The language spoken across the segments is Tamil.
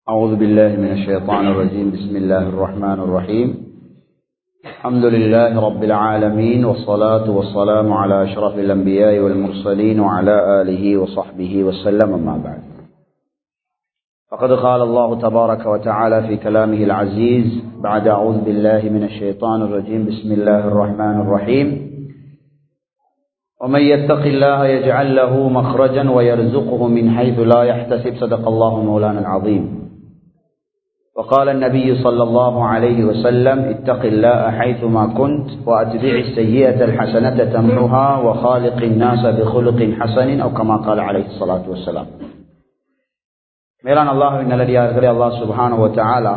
أعوذ بالله من الشيطان الرجيم بسم الله الرحمن الرحيم الحمد لله رب العالمين والصلاة والسلام على أشرف الأنبياء والمرسلين وعلى آله وصحبه وسلم أما بعد فقد قال الله تبارك وتعالى في كلامه العزيز بعد أعوذ بالله من الشيطان الرجيم بسم الله الرحمن الرحيم ومن يتق الله يجعل له مخرجا ويرزقه من حيث لا يحتسب صدق الله مولانا العظيم وقال النبي صلى الله عليه وسلم اتق الله حيثما كنت وأتبع السيئة الحسنة تمحها وخالق الناس بخلق حسن أو كما قال عليه الصلاة والسلام மேலான அல்லாஹுவின் நல்லடியார்களே அல்லாஹ் சுபானு தாலா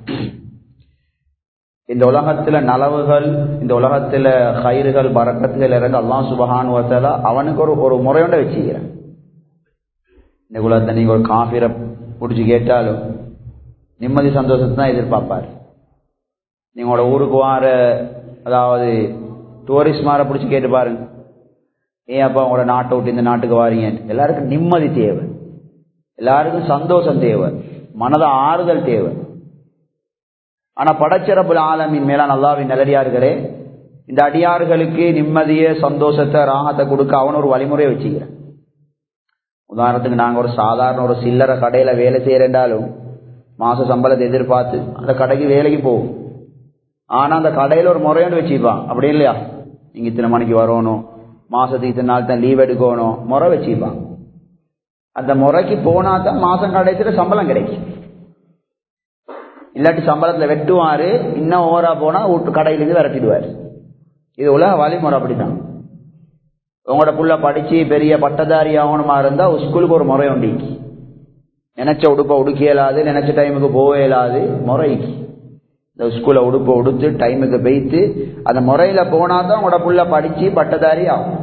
இந்த உலகத்துல நலவுகள் இந்த உலகத்துல கயிறுகள் பறக்கத்துகள் இருந்து அல்லாஹ் சுபஹானு தாலா அவனுக்கு ஒரு ஒரு முறையோட வச்சுக்கிறேன் இந்த உலகத்தை நீங்க ஒரு காஃபிரை பிடிச்சி கேட்டாலும் நிம்மதி சந்தோஷத்தை தான் எதிர்பார்ப்பார் நீங்களோட ஊருக்கு வார அதாவது டூரிஸ்ட் மாற பிடிச்சி கேட்டு பாருங்க ஏன் அப்பா உங்களோட நாட்டை விட்டு இந்த நாட்டுக்கு வாரீங்க எல்லாருக்கும் நிம்மதி தேவை எல்லாருக்கும் சந்தோஷம் தேவை மனத ஆறுதல் தேவை ஆனா படச்சிறப்புல ஆலமின் மேலான அல்லாவின் நல்லடியார்களே இந்த அடியார்களுக்கு நிம்மதிய சந்தோஷத்தை ராகத்தை கொடுக்க அவன் ஒரு வழிமுறையை வச்சுக்கிறேன் உதாரணத்துக்கு நாங்க ஒரு சாதாரண ஒரு சில்லறை கடையில வேலை செய்யறேன்டாலும் மாச சம்பளத்தை எதிர்பார்த்து அந்த கடைக்கு வேலைக்கு போகும் ஆனா அந்த கடையில ஒரு முறையோடு வச்சுப்பான் அப்படி இல்லையா நீங்க இத்தனை மணிக்கு வரணும் மாசத்துக்கு இத்தனை நாள் தான் லீவ் எடுக்கணும் முறை வச்சுப்பான் அந்த முறைக்கு போனா தான் மாசம் கடைசியில சம்பளம் கிடைக்கும் இல்லாட்டி சம்பளத்துல வெட்டுவாரு இன்னும் ஓவரா போனா வீட்டு கடையிலிருந்து விரட்டிடுவார் இது உலக வழிமுறை அப்படித்தான் உங்களோட புள்ள படிச்சு பெரிய பட்டதாரி ஆகணுமா இருந்தா ஸ்கூலுக்கு ஒரு முறை உண்டு நினைச்ச உடுப்ப உடுக்க இயலாது நினைச்ச டைமுக்கு போக இயலாது முறைக்கு இந்த ஸ்கூலை உடுப்ப உடுத்து டைமுக்கு பெய்த்து அந்த முறையில போனா தான் உங்களோட புள்ள படிச்சு பட்டதாரி ஆகும்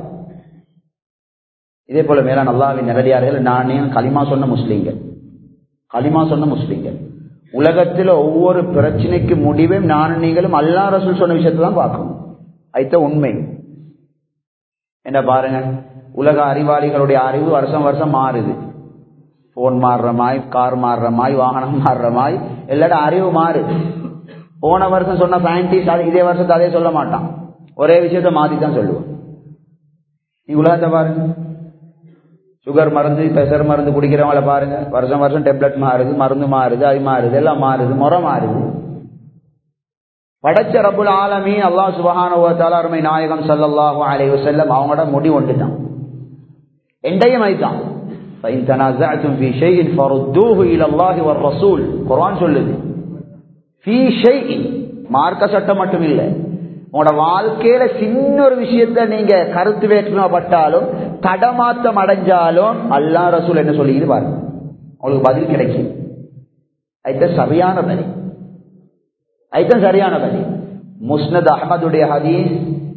இதே போல மேல நல்லாவின் நிலடியார்கள் நானே களிமா சொன்ன முஸ்லீம்கள் களிமா சொன்ன முஸ்லீம்கள் உலகத்தில் ஒவ்வொரு பிரச்சனைக்கு முடிவையும் நானும் நீங்களும் அல்லா ரசூல் சொன்ன விஷயத்தை தான் பார்க்கணும் அதுதான் உண்மை என்ன பாருங்க உலக அறிவாளிகளுடைய அறிவு வருஷம் வருஷம் மாறுது போன் மாறுற மாய் கார் மாறுற மாய் வாகனம் மாறுற மாய் எல்லாரோட அறிவு மாறுது போன வருஷம் சொன்ன சயின்டிஸ்ட் இதே வருஷத்தை அதே சொல்ல மாட்டான் ஒரே விஷயத்த மாத்தி தான் சொல்லுவான் நீ உலகத்தை பாருங்க சுகர் மருந்து பெசர் மருந்து குடிக்கிறவங்கள பாருங்க வருஷம் வருஷம் டெப்லெட் மாறுது மருந்து மாறுது அது மாறுது எல்லாம் மாறுது முறை மாறுது படைச்ச ரபுல் ஆலமி அல்லாஹ் சுபஹானுவத்தால அருமை நாயகம் சல்லாஹூ அலை வசல்லம் அவங்களோட முடி ஒண்டுட்டான் எண்டையும் ஐத்தான் فإن تنازعتم في شيء فردوه إلى الله والرسول குர்ஆன் சொல்லுது في شيء மார்க்க சட்டம் மட்டும் இல்லை உங்களோட வாழ்க்கையில சின்ன ஒரு விஷயத்த நீங்க கருத்து வேற்றுமைப்பட்டாலும் தடமாத்தம் அடைஞ்சாலும் அல்லா ரசூல் என்ன சொல்லிக்கிட்டு பாருங்க உங்களுக்கு பதில் கிடைக்கும் அதுதான் சரியான பதில் அதுதான் சரியான பதில் முஸ்னத் அஹமதுடைய ஹதீஸ்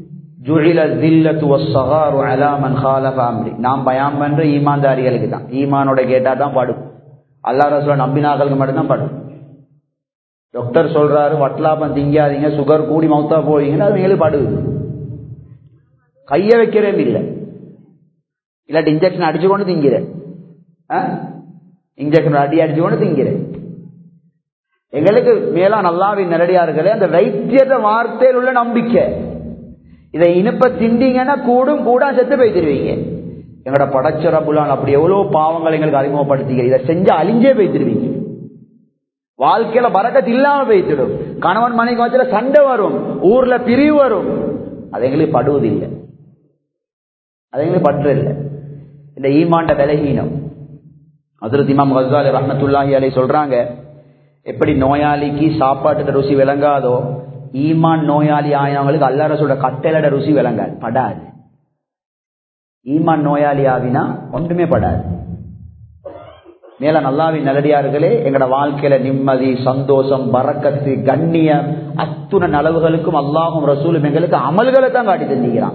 நாம் பயாம் பண்ற ஈமான்தாரிகளுக்கு தான் ஈமானோட கேட்டா தான் படும் அல்லா ரசூல நம்பினாக்களுக்கு மட்டும்தான் படும் டாக்டர் சொல்றாரு வட்டலாப்பம் திங்காதீங்க சுகர் கூடி மவுத்தா போவீங்கன்னு அது மேலும் படுது கைய வைக்கிறேன் இல்லை இல்லாட்டி இன்ஜெக்ஷன் அடிச்சு கொண்டு திங்கிறேன் இன்ஜெக்ஷன் அடி அடிச்சு கொண்டு திங்கிறேன் எங்களுக்கு மேலா நல்லாவின் நேரடியார்களே அந்த வைத்தியத வார்த்தையில் உள்ள நம்பிக்கை இதை இனிப்ப திண்டிங்கன்னா கூடும் கூட செத்து போய்த்திருவீங்க எங்களோட படைச்ச ரபுலான் அப்படி எவ்வளவு பாவங்கள் எங்களுக்கு அறிமுகப்படுத்திக்க இதை செஞ்சு அழிஞ்சே போய்த்திருவீங்க வாழ்க்கையில பறக்கத்து இல்லாம போய்த்திடும் கணவன் மனைவி வச்சுல சண்டை வரும் ஊர்ல பிரிவு வரும் அது எங்களுக்கு படுவதில்லை அது எங்களுக்கு பற்று இல்லை இந்த ஈமாண்ட விலகீனம் அதில் இமாம் ஹசாலி ரஹமத்துல்லாஹி அலை சொல்றாங்க எப்படி நோயாளிக்கு சாப்பாட்டு ருசி விளங்காதோ ஈமான் நோயாளி ஆயினவங்களுக்கு அல்லரசோட கட்டளட ருசி விளங்காது படாது ஈமான் நோயாளி ஆவினா ஒன்றுமே படாது மேல நல்லாவின் நல்லடியார்களே எங்கட வாழ்க்கையில நிம்மதி சந்தோஷம் பறக்கத்து கண்ணியம் அத்துண நலவுகளுக்கும் அல்லாஹும் ரசூலும் எங்களுக்கு அமல்களை தான் காட்டி தந்திக்கிறான்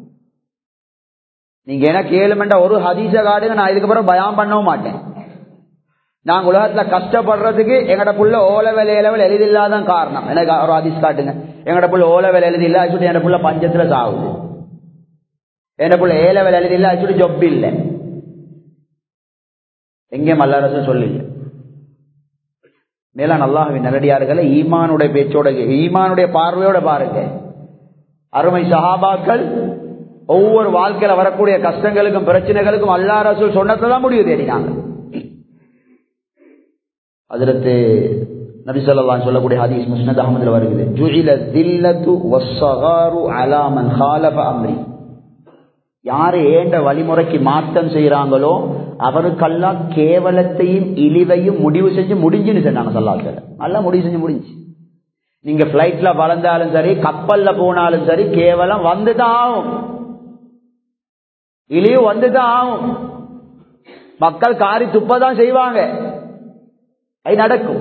நீங்க என்ன கேளுமெண்டா ஒரு ஹதீச காடுங்க நான் இதுக்கப்புறம் பயம் பண்ணவும் மாட்டேன் நாங்க உலகத்துல கஷ்டப்படுறதுக்கு எங்கட புள்ள ஓல வேலையிலவல் எழுதில்லாதான் காரணம் எனக்கு ஒரு ஹதீஸ் காட்டுங்க எங்கட புள்ள ஓல வேலை எழுதி இல்ல சொல்லி என் புள்ள பஞ்சத்துல சாகுது என் புள்ள ஏல வேலை எழுதி இல்ல சொல்லி ஜொப் இல்லை எங்கேயும் அல்லரசு சொல்லல மேல நல்லாவின் நல்லடியார்களை ஈமானுடைய பேச்சோட ஈமானுடைய பார்வையோட பாருங்க அருமை சஹாபாக்கள் ஒவ்வொரு வாழ்க்கையில வரக்கூடிய கஷ்டங்களுக்கும் பிரச்சனைகளுக்கும் அல்லா ரசூல் சொன்னதான் முடிவு தேடினாங்க அதிரத்து நபிசல்லாம் சொல்லக்கூடிய ஹதீஸ் முஸ்னத் அகமதுல வருகிறது ஜுஇல தில்லத்து வஸ்ஸகாரு அலா மன் காலப அம்ரி யாரு ஏண்ட வழிமுறைக்கு மாற்றம் செய்யறாங்களோ அவருக்கெல்லாம் கேவலத்தையும் இழிவையும் முடிவு செஞ்சு முடிஞ்சுன்னு சொன்னாங்க சொல்லாத நல்லா முடிவு செஞ்சு முடிஞ்சு நீங்க பிளைட்ல வளர்ந்தாலும் சரி கப்பல்ல போனாலும் சரி கேவலம் வந்துதான் ஆகும் இழிவு வந்துதான் ஆகும் மக்கள் காரி துப்பதான் செய்வாங்க அது நடக்கும்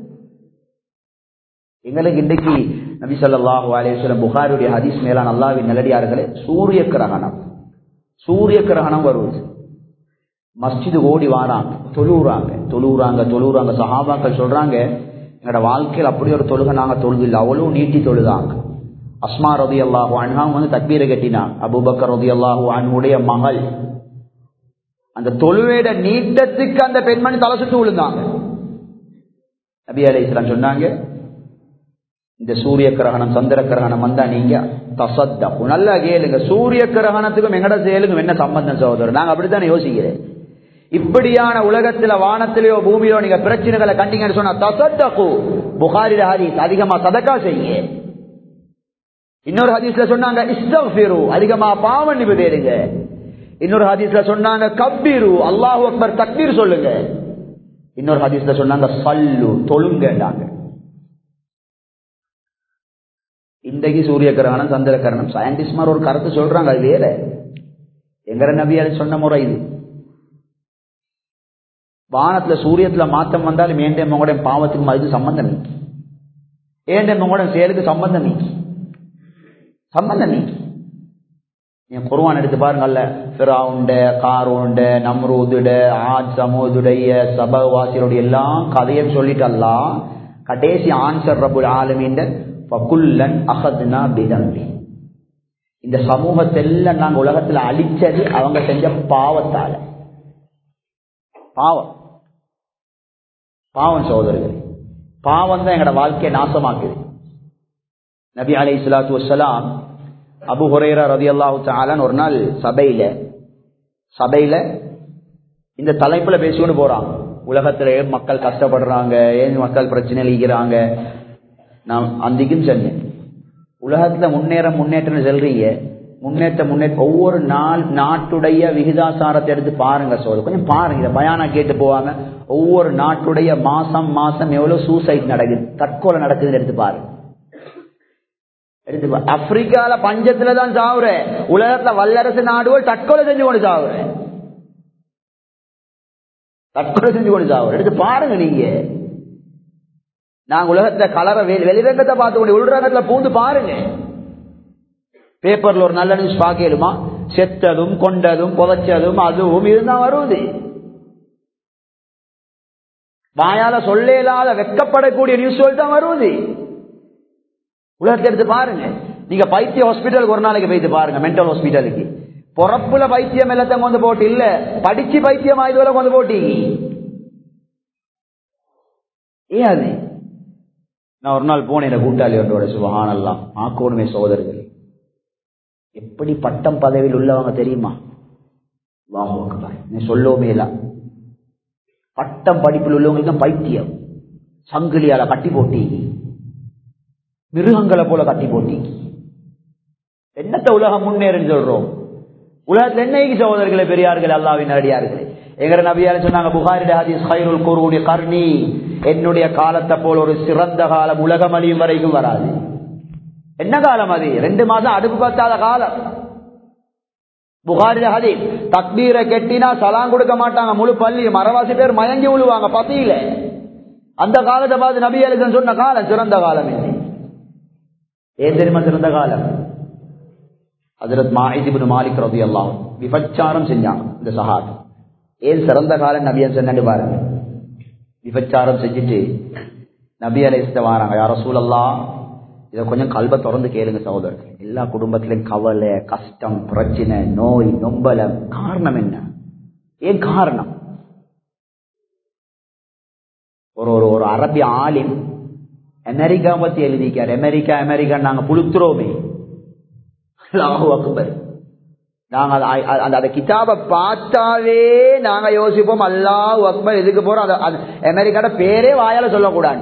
எங்களுக்கு இன்றைக்கு நபி சொல்லாஹு அலேஸ்வரம் புகாருடைய ஹதீஸ் மேலான அல்லாவின் நல்லடியார்களே சூரிய கிரகணம் சூரிய கிரகணம் வருவது மஸ்ஜிது ஓடி வாராங்க தொழுறாங்க தொழுறாங்க தொழுறாங்க சஹாபாக்கள் சொல்றாங்க எங்களோட வாழ்க்கையில் அப்படி ஒரு தொழுகை நாங்க தொழுதில்லை அவ்வளவு நீட்டி தொழுதாங்க அஸ்மா ரதி அல்லாஹு அன்ஹாம் வந்து தக்பீரை கட்டினான் அபுபக்கர் ரதி அல்லாஹு அன்னுடைய மகள் அந்த தொழுவேட நீட்டத்துக்கு அந்த பெண்மணி தலை சுட்டு விழுந்தாங்க நபி அலி இஸ்லாம் சொன்னாங்க இந்த சூரிய கிரகணம் சந்திர கிரகணம் வந்தா நீங்க தசத்தம் நல்லா கேளுங்க சூரிய கிரகணத்துக்கும் எங்கட செயலுக்கும் என்ன சம்பந்தம் சகோதரர் நாங்க அப்படித்தானே யோசிக்கிறேன் இப்படியான உலகத்துல வானத்திலேயோ பூமியிலோ நீங்க பிரச்சனைகளை கண்டீங்கன்னு சொன்னா தசத்தகு புகாரி ஹதீஸ் அதிகமா சதக்கா செய்ய இன்னொரு ஹதீஸ்ல சொன்னாங்க இஸ்தஃபிரு அதிகமா பாவம் நிபுதேருங்க இன்னொரு ஹதீஸ்ல சொன்னாங்க கப்பீரு அல்லாஹு அக்பர் தக்பீர் சொல்லுங்க இன்னொரு ஹதீஸ்ல சொன்னாங்க சல்லு தொழுங்கண்டாங்க இன்றைக்கு சூரிய கிரகணம் சந்திர கிரகணம் சயின்டிஸ்ட் மாதிரி ஒரு கருத்து சொல்றாங்க அது வேற எங்கர நபியால சொன்ன முறை இது வானத்துல சூரியத்துல மாற்றம் வந்தாலும் ஏண்டே உங்களோட பாவத்துக்கும் அதுக்கு சம்பந்தம் நீக்கி ஏண்டே உங்களோட செயலுக்கு சம்பந்தம் நீக்கி சம்பந்தம் நீக்கி நீங்க குருவான் எடுத்து பாருங்கல்ல பிராவுண்ட காரோண்ட நம்ரூதுட ஆஜ் சமூதுடைய சபவாசியருடைய எல்லாம் கதையை சொல்லிட்டல்லா கடைசி ஆன்சர் ரபுல் ஆலமீண்ட பகுல்லன் அகத்னா பிதம்பி இந்த சமூகத்தெல்லாம் நாங்க உலகத்துல அழிச்சது அவங்க செஞ்ச பாவத்தால பாவம் பாவம் சோதரர்கள் பாவம் தான் எங்களோட வாழ்க்கையை நாசமாக்குது நபி அலை சலாத்து வலாம் அபு ஹுரேரா ரதி அல்லாஹு தாலன் ஒரு நாள் சபையில சபையில இந்த தலைப்புல பேசிக்கொண்டு போறான் உலகத்துல ஏன் மக்கள் கஷ்டப்படுறாங்க ஏன் மக்கள் பிரச்சனை அளிக்கிறாங்க நான் அந்திக்கும் சொன்னேன் உலகத்துல முன்னேறம் முன்னேற்றம் சொல்றீங்க முன்னேற்ற முன்னேற்ற ஒவ்வொரு நாள் நாட்டுடைய விகிதாசாரத்தை எடுத்து பாருங்க சோழ கொஞ்சம் பாருங்க இதை பயானா கேட்டு போவாங்க ஒவ்வொரு நாட்டுடைய மாசம் மாசம் எவ்வளவு சூசைட் நடக்குது தற்கொலை நடக்குதுன்னு எடுத்து பாருங்க எடுத்து ஆப்பிரிக்கால பஞ்சத்துல தான் சாவுற உலகத்துல வல்லரசு நாடுகள் தற்கொலை செஞ்சு கொண்டு சாவுற தற்கொலை செஞ்சு கொண்டு சாவுற எடுத்து பாருங்க நீங்க நாங்க உலகத்துல கலர வெளிரங்கத்தை பார்த்து கொண்டு உள்ரங்கத்துல பூந்து பாருங்க பேப்பர்ல ஒரு நல்ல நியூஸ் பார்க்கலுமா செத்ததும் கொண்டதும் புதைச்சதும் அதுவும் இதுதான் வருவது வாயால சொல்ல இல்லாத வெக்கப்படக்கூடிய நியூஸ் தான் வருவது உலகத்தை எடுத்து பாருங்க நீங்க பைத்திய ஹாஸ்பிட்டலுக்கு ஒரு நாளைக்கு போயிட்டு பாருங்க மென்டல் ஹாஸ்பிட்டலுக்கு பொறப்புல பைத்தியம் எல்லாத்தையும் கொண்டு போட்டு இல்ல படிச்சு பைத்தியம் ஆயுதோட கொண்டு போட்டீங்க ஏன் அது நான் ஒரு நாள் போனேன் கூட்டாளி ஒன்றோட சுபகானெல்லாம் ஆக்கோணுமே சோதர்கள் எப்படி பட்டம் பதவியில் உள்ளவங்க தெரியுமா நீ சொல்லவுமே இல்ல பட்டம் படிப்பில் உள்ளவங்களுக்கு பைத்தியம் சங்கிலியால கட்டி போட்டீங்க மிருகங்களை போல கட்டி போட்டீங்க என்னத்த உலகம் முன்னேறுன்னு சொல்றோம் உலகத்துல என்னைக்கு சகோதரர்களே பெரியார்கள் அல்லாவின் அடியார்களே எங்க நபியார் சொன்னாங்க புகாரிட ஹதீஸ் ஹைருல் குருடைய கர்ணி என்னுடைய காலத்தை போல ஒரு சிறந்த காலம் உலகம் அழியும் வரைக்கும் வராது என்ன காலம் அது ரெண்டு மாதம் அடுப்பு பத்தாத காலம் புகாரிட ஹதீஸ் தக்பீரை கெட்டினா சலாம் கொடுக்க மாட்டாங்க முழு பள்ளி மரவாசி பேர் மயங்கி விழுவாங்க பசியில அந்த காலத்தை பார்த்து நபி அலிசன் சொன்ன காலம் சிறந்த காலம் இல்லை ஏன் தெரியுமா சிறந்த காலம் ஹசரத் மாஹிதிபின் மாலிக் ரதி எல்லாம் விபச்சாரம் செஞ்சாங்க இந்த சஹாத் ஏன் சிறந்த காலம் நபியன் சொன்னு பாருங்க விபச்சாரம் செஞ்சுட்டு நபி அலைஸ்ட வராங்க யாரோ சூழல்லாம் இதை கொஞ்சம் கல்வ திறந்து கேளுங்க சகோதரர் எல்லா குடும்பத்திலும் கவலை கஷ்டம் பிரச்சனை நோய் நொம்பலம் காரணம் என்ன ஏன் காரணம் ஒரு ஒரு ஒரு அரபி ஆலிம் அமெரிக்கா பத்தி எழுதிக்கார் அமெரிக்கா அமெரிக்கா நாங்க புளுத்துறோமே அல்லாஹு அக்பர் நாங்க அத- அ- அந்த அந்த கிதாபை பார்த்தாவே நாங்க யோசிப்போம் அல்லாஹ் அக்பர் எதுக்கு போறோம் அது- அது அமெரிக்காட பேரே வாயால சொல்லக்கூடாது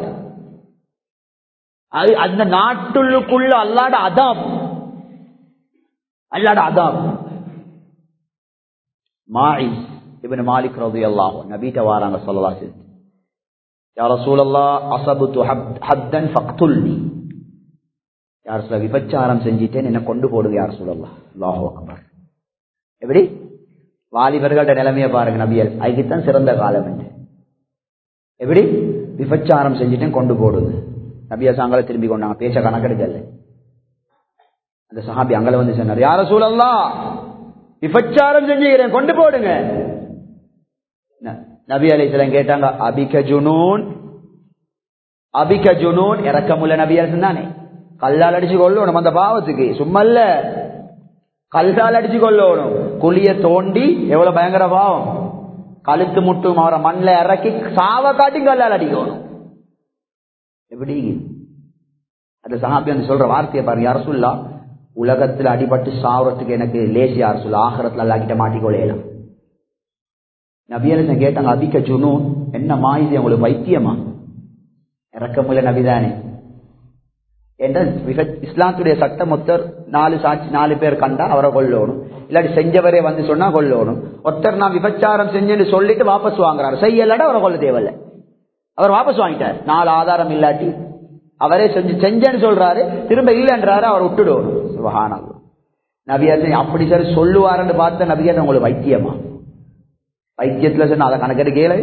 அது அந்த நாட்டுக்குள்ள அல்லாட அதாப் அல்லாட அதாப் மாயிஸ் இப்னு மாலிக் ரலியல்லாஹு அன்ஹு நபிட்ட வாராங்க ஸல்லல்லாஹு அலைஹி வஸல்லம் யா ரசூலல்லாஹ் அஸபது ஹத்- ஹத்தன் ஃபக்துல்னி யார் சொல்ல விபச்சாரம் செஞ்சிட்டேன் என்ன கொண்டு போடுங்க யார் சொல்லலாம் அல்லாஹு அக்பர் எப்படி வாலிபர்களோட நிலைமையை பாருங்க நபியல் அதுக்குத்தான் சிறந்த காலம் என்று எப்படி விபச்சாரம் செஞ்சிட்டேன் கொண்டு போடுங்க நபியா சாங்கல திரும்பி கொண்டாங்க பேச்ச கணக்கெடுக்கல அந்த சஹாபி அங்கல வந்து சொன்னார் யார சூழல்லாம் விபச்சாரம் செஞ்சுக்கிறேன் கொண்டு போடுங்க ந- நபி அலிஸ்லாம் கேட்டாங்க அபிக ஜுனூன் அபிக ஜுனூன் இறக்கமுள்ள நபி அலிசன் தானே கல்லால் அடிச்சு கொள்ளணும் அந்த பாவத்துக்கு சும்மா இல்ல கல்லால் அடிச்சு கொள்ளணும் குழிய தோண்டி எவ்வளவு பயங்கர பாவம் கழுத்து முட்டும் அவரை மண்ணில் இறக்கி சாவ காட்டி கல்லால் அடிக்கணும் எப்படி அந்த சஹாபி வந்து சொல்ற வார்த்தையை பாருங்க யார் சொல்லா உலகத்துல அடிபட்டு சாவறதுக்கு எனக்கு லேசி யார் சொல்ல ஆகரத்துல அல்லாக்கிட்ட மாட்டிக்கொள்ளலாம் நபியரசன் கேட்டாங்க அபிக்க ஜுனூன் என்ன மாயுது உங்களுக்கு வைத்தியமா இறக்கமுள்ள நபிதானே என்ற மிக- இஸ்லாத்துடைய சட்டம் ஒருத்தர் நாலு சாட்சி நாலு பேர் கண்டா அவரை கொல்லணும் இல்லாட்டி செஞ்சவரே வந்து சொன்னா கொல்லணும் ஒருத்தர் நான் விபச்சாரம் செஞ்சேன்னு சொல்லிட்டு வாபஸ் வாங்குறாரு செய்யலடா அவரை கொல்ல தேவையில்ல அவர் வாபஸ் வாங்கிட்டார் நாலு ஆதாரம் இல்லாட்டி அவரே செஞ்சு செஞ்சேன்னு சொல்றாரு திரும்ப இல்லைன்றாரு அவர் விட்டுடுவோம் சுபஹானல்லாஹ். நபியாசன் அப்படி சரி சொல்லுவாருன்னு பார்த்த நபியாசன் உங்களுக்கு வைத்தியமா வைத்தியத்துல சொன்ன அதை கணக்கெடு கேளு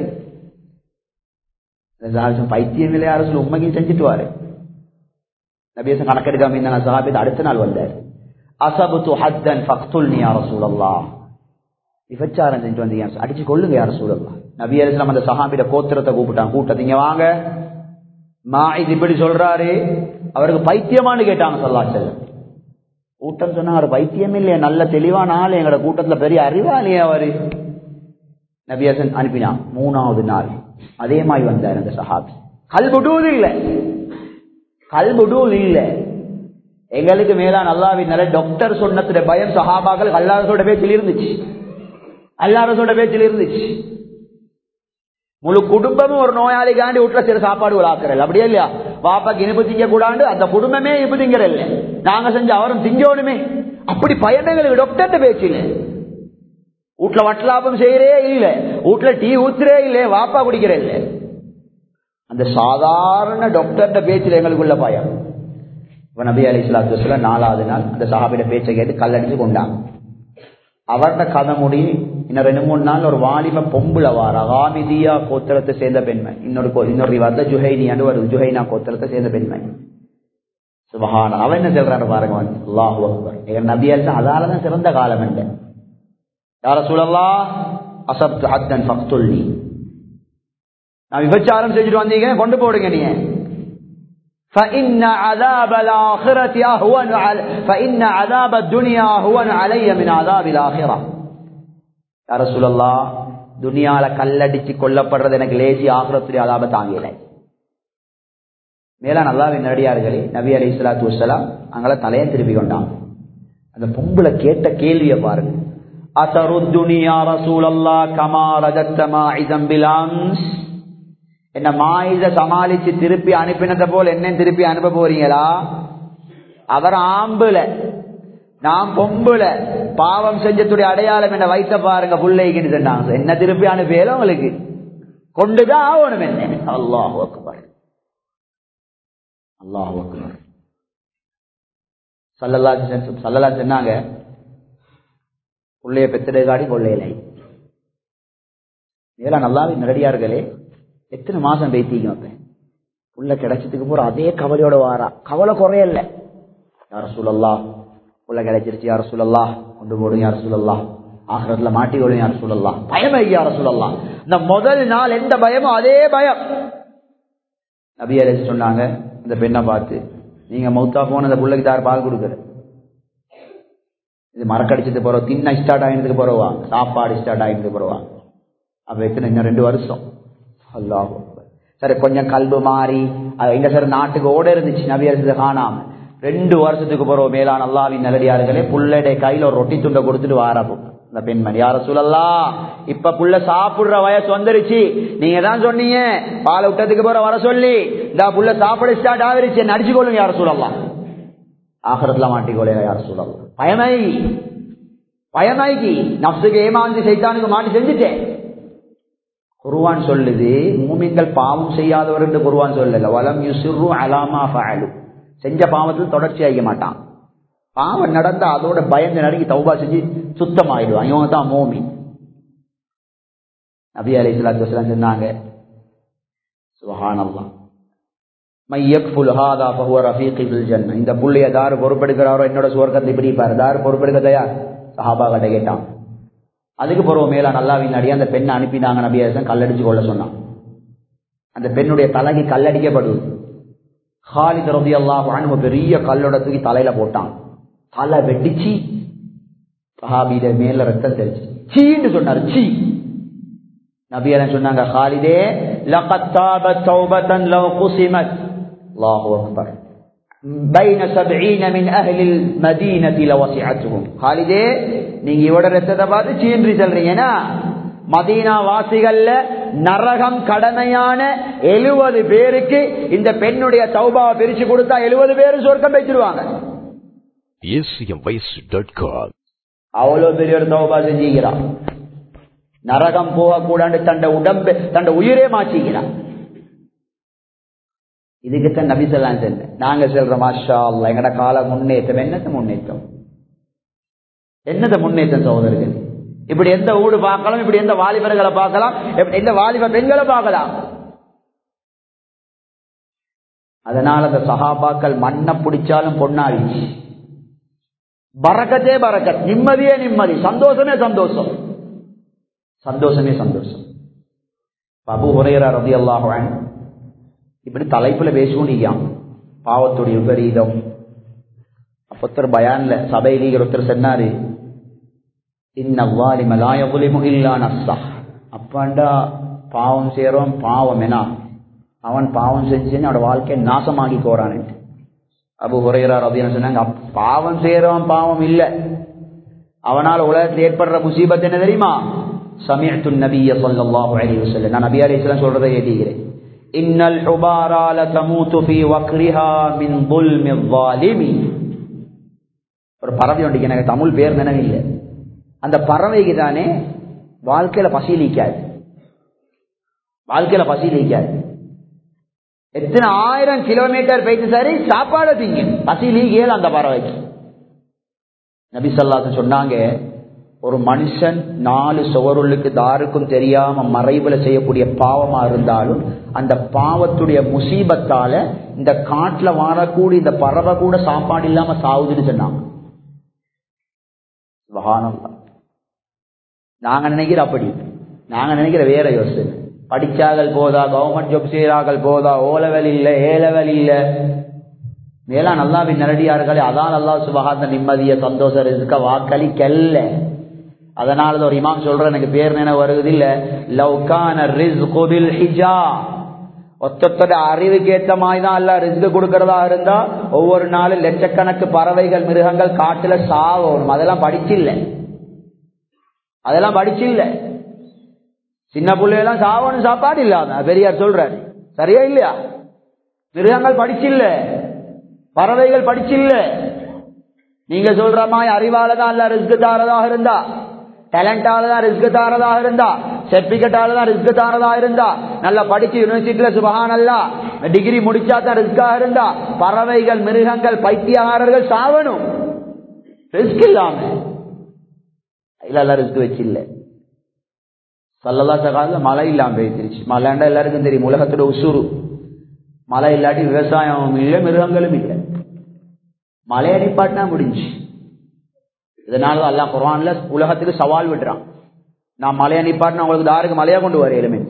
பைத்தியம் இல்லை யாரும் சொல்லி உண்மைக்கு செஞ்சுட்டு வாரு நபியாசன் கணக்கெடுக்காம இந்த சஹாபித் அடுத்த நாள் வந்தார் அசபுத்து ஹத்தன் ஃபக்துல்னி யா ரசூலல்லாஹ் விபச்சாரம் செஞ்சு வந்தீங்க அடிச்சு கொள்ளுங்க யார சூழல்லாம் நபி அலிஸ்லாம் அந்த சஹாபிட கோத்திரத்தை கூப்பிட்டாங்க கூட்டத்தீங்க வாங்க மாயித் இப்படி சொல்றாரு அவருக்கு பைத்தியமான்னு கேட்டாங்க சொல்லா செல்லம் கூட்டம் சொன்னா அவர் பைத்தியம் இல்லையே நல்ல தெளிவான ஆள் எங்கட கூட்டத்துல பெரிய அறிவாளியே அவரு நபியசன் அனுப்பினான் மூணாவது நாள் அதே மாதிரி வந்தார் அந்த சஹாபி கல்புடூல் இல்ல கல்புடூல் இல்ல எங்களுக்கு மேலான அல்லாவின் நல்ல டாக்டர் சொன்னதுடைய பயம் சஹாபாக்கள் அல்லாரசோட பேச்சில் இருந்துச்சு அல்லாரசோட பேச்சில் இருந்துச்சு முழு குடும்பமும் ஒரு நோயாளிக்காண்டி வீட்டுல சில சாப்பாடு ஆக்குறல் அப்படியே இல்லையா பாப்பாக்கு இனிப்பு திங்க கூடாண்டு அந்த குடும்பமே இனிப்பு திங்கிறல்ல நாங்க செஞ்ச அவரும் திங்கோணுமே அப்படி பயணங்களுக்கு டாக்டர்கிட்ட பேச்சு இல்லை வீட்டுல வட்டலாபம் செய்யறே இல்ல வீட்டுல டீ ஊத்துறே இல்ல வாப்பா குடிக்கிறே இல்ல அந்த சாதாரண டாக்டர்கிட்ட பேச்சுல எங்களுக்குள்ள பயம் இப்ப நபி அலி இஸ்லாத்து நாலாவது நாள் அந்த சஹாபிட பேச்சை கேட்டு கல்லடிச்சு கொண்டாங்க அவர்கிட்ட கதை முடி இன்னும் ரெண்டு மூணு நாள் ஒரு வாலிப பொம்புல வார அகாமிதியா கோத்திரத்தை சேர்ந்த பெண்மை இன்னொரு கோ- இன்னொரு வார்த்தை ஜுஹைனியாண்டு ஒரு ஜுஹைனா கோத்திரத்தை சேர்ந்த பெண்மை சுபஹான அவன் என்ன சொல்றாரு பாருங்க வந்து அல்லாஹு அக்பர் என் நபி அலிசா அதாலதான் சிறந்த காலம் என்ன யார சூழல்லா அசப்து ஹத்தன் ஃபக்துல்லி நான் விபச்சாரம் செஞ்சுட்டு வந்தீங்க கொண்டு போடுங்க நீங்க فإن عذاب الآخرة أهون على فإن عذاب الدنيا أهون علي من عذاب الآخرة يا رسول الله துனியால கல்லடிச்சு கொல்லப்படுறது எனக்கு லேசி ஆகிரத்துடைய அதாப தாங்கல மேலா நல்லாவின் நடிகார்களே நபி அலி இஸ்லாத்து வசலாம் அங்களை தலையை திருப்பி கொண்டாங்க அந்த பொம்புல கேட்ட கேள்வியை பாருங்க அசருத்துனியா ரசூலல்லா கமா ரஜத்தமா இதம்பிலான்ஸ் என்ன மாயித சமாளிச்சு திருப்பி அனுப்பினத போல் என்ன திருப்பி அனுப்ப போறீங்களா அவர் ஆம்புல நான் பொம்புல பாவம் செஞ்சத்துடைய அடையாளம் என்ன வைத்த பாருங்க புள்ளைக்குன்னு சொன்னாங்க என்ன திருப்பி அனுப்பியல உங்களுக்கு கொண்டுதான் ஆகணும் என்ன அல்லாஹ் அக்பர் அல்லாஹ் அக்பர் சல்லல்லா சல்லல்லா சொன்னாங்க புள்ளைய பெத்திரகாடி கொள்ளையிலை இதெல்லாம் நல்லாவே நேரடியார்களே எத்தனை மாசம் பேத்திங்க அப்ப புள்ள கிடைச்சதுக்கு போற அதே கவலையோட வாரா கவலை குறையல யார சூழல்லா புள்ள கிடைச்சிருச்சு யார சூழல்லா கொண்டு போடும் யார சூழல்லா ஆகிறதுல மாட்டி விடும் யார சூழல்லா பயமே யார சூழல்லா இந்த முதல் நாள் எந்த பயமோ அதே பயம் நபி அலி சொன்னாங்க இந்த பெண்ணை பார்த்து நீங்க மௌத்தா போன அந்த புள்ளைக்கு தார் பால் கொடுக்குற இது மரக்கடிச்சது போறோம் தின்ன ஸ்டார்ட் ஆகினதுக்கு போறவா சாப்பாடு ஸ்டார்ட் ஆகினதுக்கு போறவா அப்ப எத்தனை இன்னும் ரெண்டு வருஷம் அல்லாஹ் சரி கொஞ்சம் கல்பு மாறி அது எங்க சார் நாட்டுக்கு ஓட இருந்துச்சு நபியரசு காணாம ரெண்டு வருஷத்துக்கு போறோம் மேலான அல்லாவின் நல்லடியார்களே புள்ளடைய கையில ஒரு ரொட்டி துண்டை கொடுத்துட்டு வாரப்போ இந்த பெண்மணி யார சொல்லலாம் இப்ப புள்ள சாப்பிடுற வயசு வந்துருச்சு நீங்க தான் சொன்னீங்க பாலை விட்டதுக்கு போற வர சொல்லி இந்த புள்ள சாப்பிட ஸ்டார்ட் ஆகிருச்சு நடிச்சு கொள்ளுங்க யார சொல்லலாம் ஆகரத்துல மாட்டிக்கொள்ள யார சொல்லலாம் பயமை பயமாய்க்கு நப்சுக்கு ஏமாந்து சைத்தானுக்கு மாட்டி செஞ்சுட்டேன் குருவான் சொல்லுது மூமின்கள் பாவம் செய்யாதவர் என்று குருவான் சொல்லல வலம் யுசிறு அலாமா ஃபஅலு செஞ்ச பாவத்தில் தொடர்ச்சி ஆக மாட்டான் பாவம் நடந்தா அதோட பயந்து நடுங்கி தௌபா செஞ்சு சுத்தமாயிடுவான் இவங்க தான் மோமி நபி அலி இஸ்லாத்து வஸ்லாம் சொன்னாங்க சுபஹானல்லாஹ் மையக்ஃபுல் ஹாதா ஃபஹுவ ரஃபீகி ஃபில் ஜன்னah இந்த புள்ளைய தார் பொறுப்பெடுக்கிறாரோ என்னோட சுவர்க்கத்தை இப்படி பாரு தார் பொறுப்பெடுக்க தயார் சஹாபா கிட்ட கேட்டான் அதுக்கு பிறகு மேலா நல்லாவின் அடி அந்த பெண்ணை அனுப்பினாங்க நபி அரசன் கல்லடிச்சு கொள்ள சொன்னான் அந்த பெண்ணுடைய தலைக்கு கல்லடிக்கப்படுது ஹாலித் ரபி அல்லாஹ் பெரிய கல்லோட தூக்கி தலையில போட்டான் தலை வெட்டிச்சு சஹாபியில மேல ரத்தம் தெரிச்சு சீன்னு சொன்னாரு சீ நபியரன் சொன்னாங்க ஹாலிதே லகத் தாபத் தௌபத்தன் லவ் குசிமத் அல்லாஹு அக்பர் பைன சபீன மின் அஹ்லில் மதீனத்தி லவசிஅத்துஹும் ஹாலிதே நீங்க இவட ரத்தத்தை பார்த்து சீன்றி சொல்றீங்கன்னா மதீனா வாசிகள்ல நரகம் கடமையான எழுபது பேருக்கு இந்த பெண்ணுடைய தௌபாவை பிரிச்சு கொடுத்தா எழுபது பேரு சொர்க்கம் வச்சிருவாங்க acmvoice.com அவ்வளவு பெரிய ஒரு தௌபா செஞ்சுக்கிறான் நரகம் போகக்கூடாது தண்ட உடம்பு தண்ட உயிரே மாற்றிக்கிறான் இதுக்குத்தான் நபி சொல்லாம் செல்ல நாங்க சொல்றோம் மாஷா அல்லா எங்கட கால முன்னேற்றம் என்னத்த முன்னேற்றம் என்னத்த முன்னேற்றம் சகோதரர்கள் இப்படி எந்த ஊடு பார்க்கலாம் இப்படி எந்த வாலிபர்களை பார்க்கலாம் எப்படி எந்த வாலிப பெண்களை பார்க்கலாம் அதனால அந்த சகாபாக்கள் மண்ணை பிடிச்சாலும் பொண்ணாடிச்சு பறக்கத்தே பறக்கத் நிம்மதியே நிம்மதி சந்தோஷமே சந்தோஷம் சந்தோஷமே சந்தோஷம் அபு ஹுரையரா ரதி அல்லாஹான் இப்படி தலைப்புல பேசிக்கொண்டிருக்கான் பாவத்துடைய விபரீதம் அப்பொத்தர் பயான்ல சபையில ஒருத்தர் சொன்னாரு இன்னவ்வாலி மலாயபுலிமு இல்லா நஸ்ஸா அப்பாண்டா பாவம் செய்யறோம் பாவம் என்ன அவன் பாவம் செஞ்சுன்னு அவனோட வாழ்க்கையை நாசமாக்கி கோறான் அபு ஹுரையரா ரபின்னு சொன்னாங்க அப்- பாவம் செய்யறவன் பாவம் இல்ல அவனால் உலகத்தில் ஏற்படுற முசீபத் என்ன தெரியுமா சமயத்து நபிய சொல்லல்லாஹு அலைஹி வஸல்லம் நான் நபி அலைஹிஸ்ஸலாம் சொல்றதை ஏதிக்கிறேன் இன்னல் ஹுபாரா லதமூது ஃபீ வக்ரிஹா மின் ظلم الظالم ஒரு பறவை ஒன்றைக்கு எனக்கு தமிழ் பேர் நினைவில்லை அந்த பறவைக்கு தானே வாழ்க்கையில பசிலிக்காது வாழ்க்கையில பசிலிக்காது எத்தனை ஆயிரம் கிலோமீட்டர் போயிட்டு சரி சாப்பாடு திங்க பசி லீகேல் அந்த பறவைக்கு நபி ஸல்லல்லாஹு சொன்னாங்க ஒரு மனுஷன் நாலு சுவருளுக்கு தாருக்கும் தெரியாம மறைவுல செய்யக்கூடிய பாவமா இருந்தாலும் அந்த பாவத்துடைய முசீபத்தால இந்த காட்டுல வாழக்கூடிய இந்த பறவை கூட சாப்பாடு இல்லாம சாவுதுன்னு சொன்னாங்க சுபஹானல்லாஹ். நாங்க நினைக்கிற அப்படி நாங்க நினைக்கிற வேற யோசனை படிச்சார்கள் போதா கவர்மெண்ட் ஜாப் செய்யறார்கள் போதா ஓ லெவல் இல்ல ஏ லெவல் இல்ல மேலா நல்லாவின் நேரடியார்களே அதான் அல்லா சுபகாந்த நிம்மதிய சந்தோஷ ரிஸ்க வாக்களிக்கல்ல அதனால ஒரு இமாம் சொல்ற எனக்கு பேர் நினைவு வருது இல்ல லவ்கான ரிஸ்கு பில் ஹிஜா ஒத்தொத்தோட அறிவுக்கு ஏத்த மாதிரி தான் அல்ல ரிஸ்க் கொடுக்கறதா இருந்தா ஒவ்வொரு நாளும் லட்சக்கணக்கு பறவைகள் மிருகங்கள் காட்டுல சாவணும் அதெல்லாம் படிச்சில்ல அதெல்லாம் படிச்சில்ல சின்ன பிள்ளையெல்லாம் சாவணும் சாப்பாடு இல்லாம பெரியார் சொல்றாரு சரியா இல்லையா மிருகங்கள் படிச்சில்ல பறவைகள் படிச்சில்ல நீங்க சொல்ற மாதிரி அறிவால தான் அல்ல ரிஸ்க் தாரதாக இருந்தா டேலண்டால தான் ரிஸ்க் தாரதாக இருந்தா சர்டிபிகேட்டால தான் ரிஸ்க் தாரதா இருந்தா நல்லா படிச்சு யூனிவர்சிட்டியில சுபகான் அல்ல டிகிரி முடிச்சா தான் ரிஸ்காக இருந்தா பறவைகள் மிருகங்கள் பைத்தியகாரர்கள் சாவணும் ரிஸ்க் இல்லாம இல்ல எல்லாம் ரிஸ்க் வச்சு இல்ல சல்லல்லா சகால மழை இல்லாம போயிடுச்சு மழைண்டா எல்லாருக்கும் தெரியும் உலகத்தோட உசுறு மழை இல்லாட்டி விவசாயமும் இல்லை மிருகங்களும் இல்லை மழை அடிப்பாட்டினா முடிஞ்சு இதனால அல்லாஹ் குர்ஆன்ல உலகத்துக்கு சவால் விடுறான் நான் மலையை நிப்பாட்டினா உங்களுக்கு தாருக்கு மலையா கொண்டு வர எலிமெண்ட்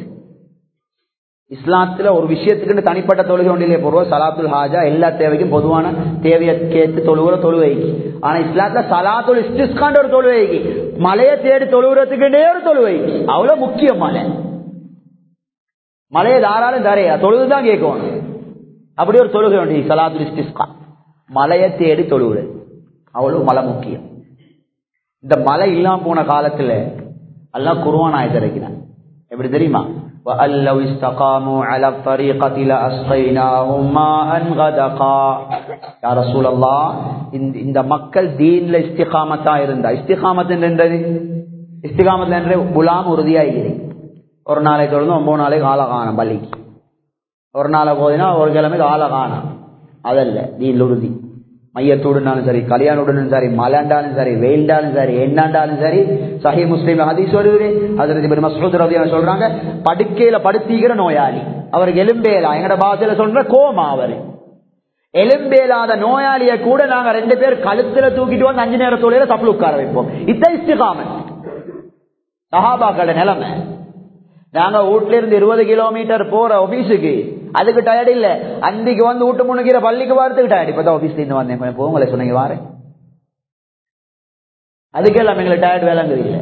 இஸ்லாத்துல ஒரு விஷயத்துக்கு தனிப்பட்ட தொழுகை ஒன்றிலே போடுவோம் சலாத்துல் ஹாஜா எல்லா தேவைக்கும் பொதுவான தேவையை கேட்டு தொழுகிற தொழுவைக்கு ஆனா இஸ்லாத்துல சலாத்துல் இஸ்டிஸ்காண்ட ஒரு தொழுவைக்கு மலையை தேடி தொழுகிறதுக்குன்னே ஒரு தொழுவைக்கு அவ்வளவு முக்கியம் மலை மலையை தாராளம் தரையா தொழுதுதான் கேட்கணும் அப்படி ஒரு தொழுகை உண்டு சலாத்துல் இஸ்திஸ்கா மலையை தேடி தொழுகிறது அவ்வளவு மலை முக்கியம் இந்த மலை இல்லாம போன காலத்துல எல்லாம் குருவான் ஆயத்தை இருக்கிறான் எப்படி தெரியுமா وَأَلَّوْ اسْتَقَامُوا عَلَى الطَّرِيقَةِ لَأَسْقَيْنَاهُمْ مَاءً غَدَقًا يا رسول الله இந்த இந்த மக்கள் தீன்ல இஸ்திகாமத்தா இருந்தா இஸ்திகாமத் என்றது இஸ்திகாமத் என்ற குலாம் உறுதியா இருக்கிறேன் ஒரு நாளைக்கு தொடர்ந்து ஒன்பது நாளைக்கு ஆளை காணும் பள்ளிக்கு ஒரு நாளை போதினா ஒரு கிழமைக்கு ஆளை காணும் அதல்ல தீன் உறுதி மையத்தோடுனாலும் சரி கல்யாணோடுனாலும் சரி மலண்டாலும் சரி வெயில்டாலும் சரி என்னாண்டாலும் சரி சஹி முஸ்லீம் ஹதீஸ் வருது அதற்கு இப்ப மசூத் ரதியான சொல்றாங்க படுக்கையில படுத்திக்கிற நோயாளி அவருக்கு எலும்பேலா எங்கட பாசையில சொல்ற கோமா அவரு எலும்பேலாத நோயாளிய கூட நாங்க ரெண்டு பேர் கழுத்துல தூக்கிட்டு வந்து அஞ்சு நேரம் தொழில தப்புல உட்கார வைப்போம் இதான் இஸ்திகாமன் சஹாபாக்கள நிலைமை நாங்க வீட்ல இருந்து இருபது கிலோமீட்டர் போற ஆபீஸுக்கு அதுக்கு டயர்ட் இல்ல அன்றைக்கு வந்து வீட்டு முன்னுக்கிற பள்ளிக்கு வரதுக்கு டயர்ட் இப்பதான் ஆபீஸ்ல இருந்து வந்தேன் கொஞ்சம் போங்களே சொன்னீங்க வாரேன் அதுக்கெல்லாம் எங்களுக்கு டயர்ட் வேலைங்கிறது இல்ல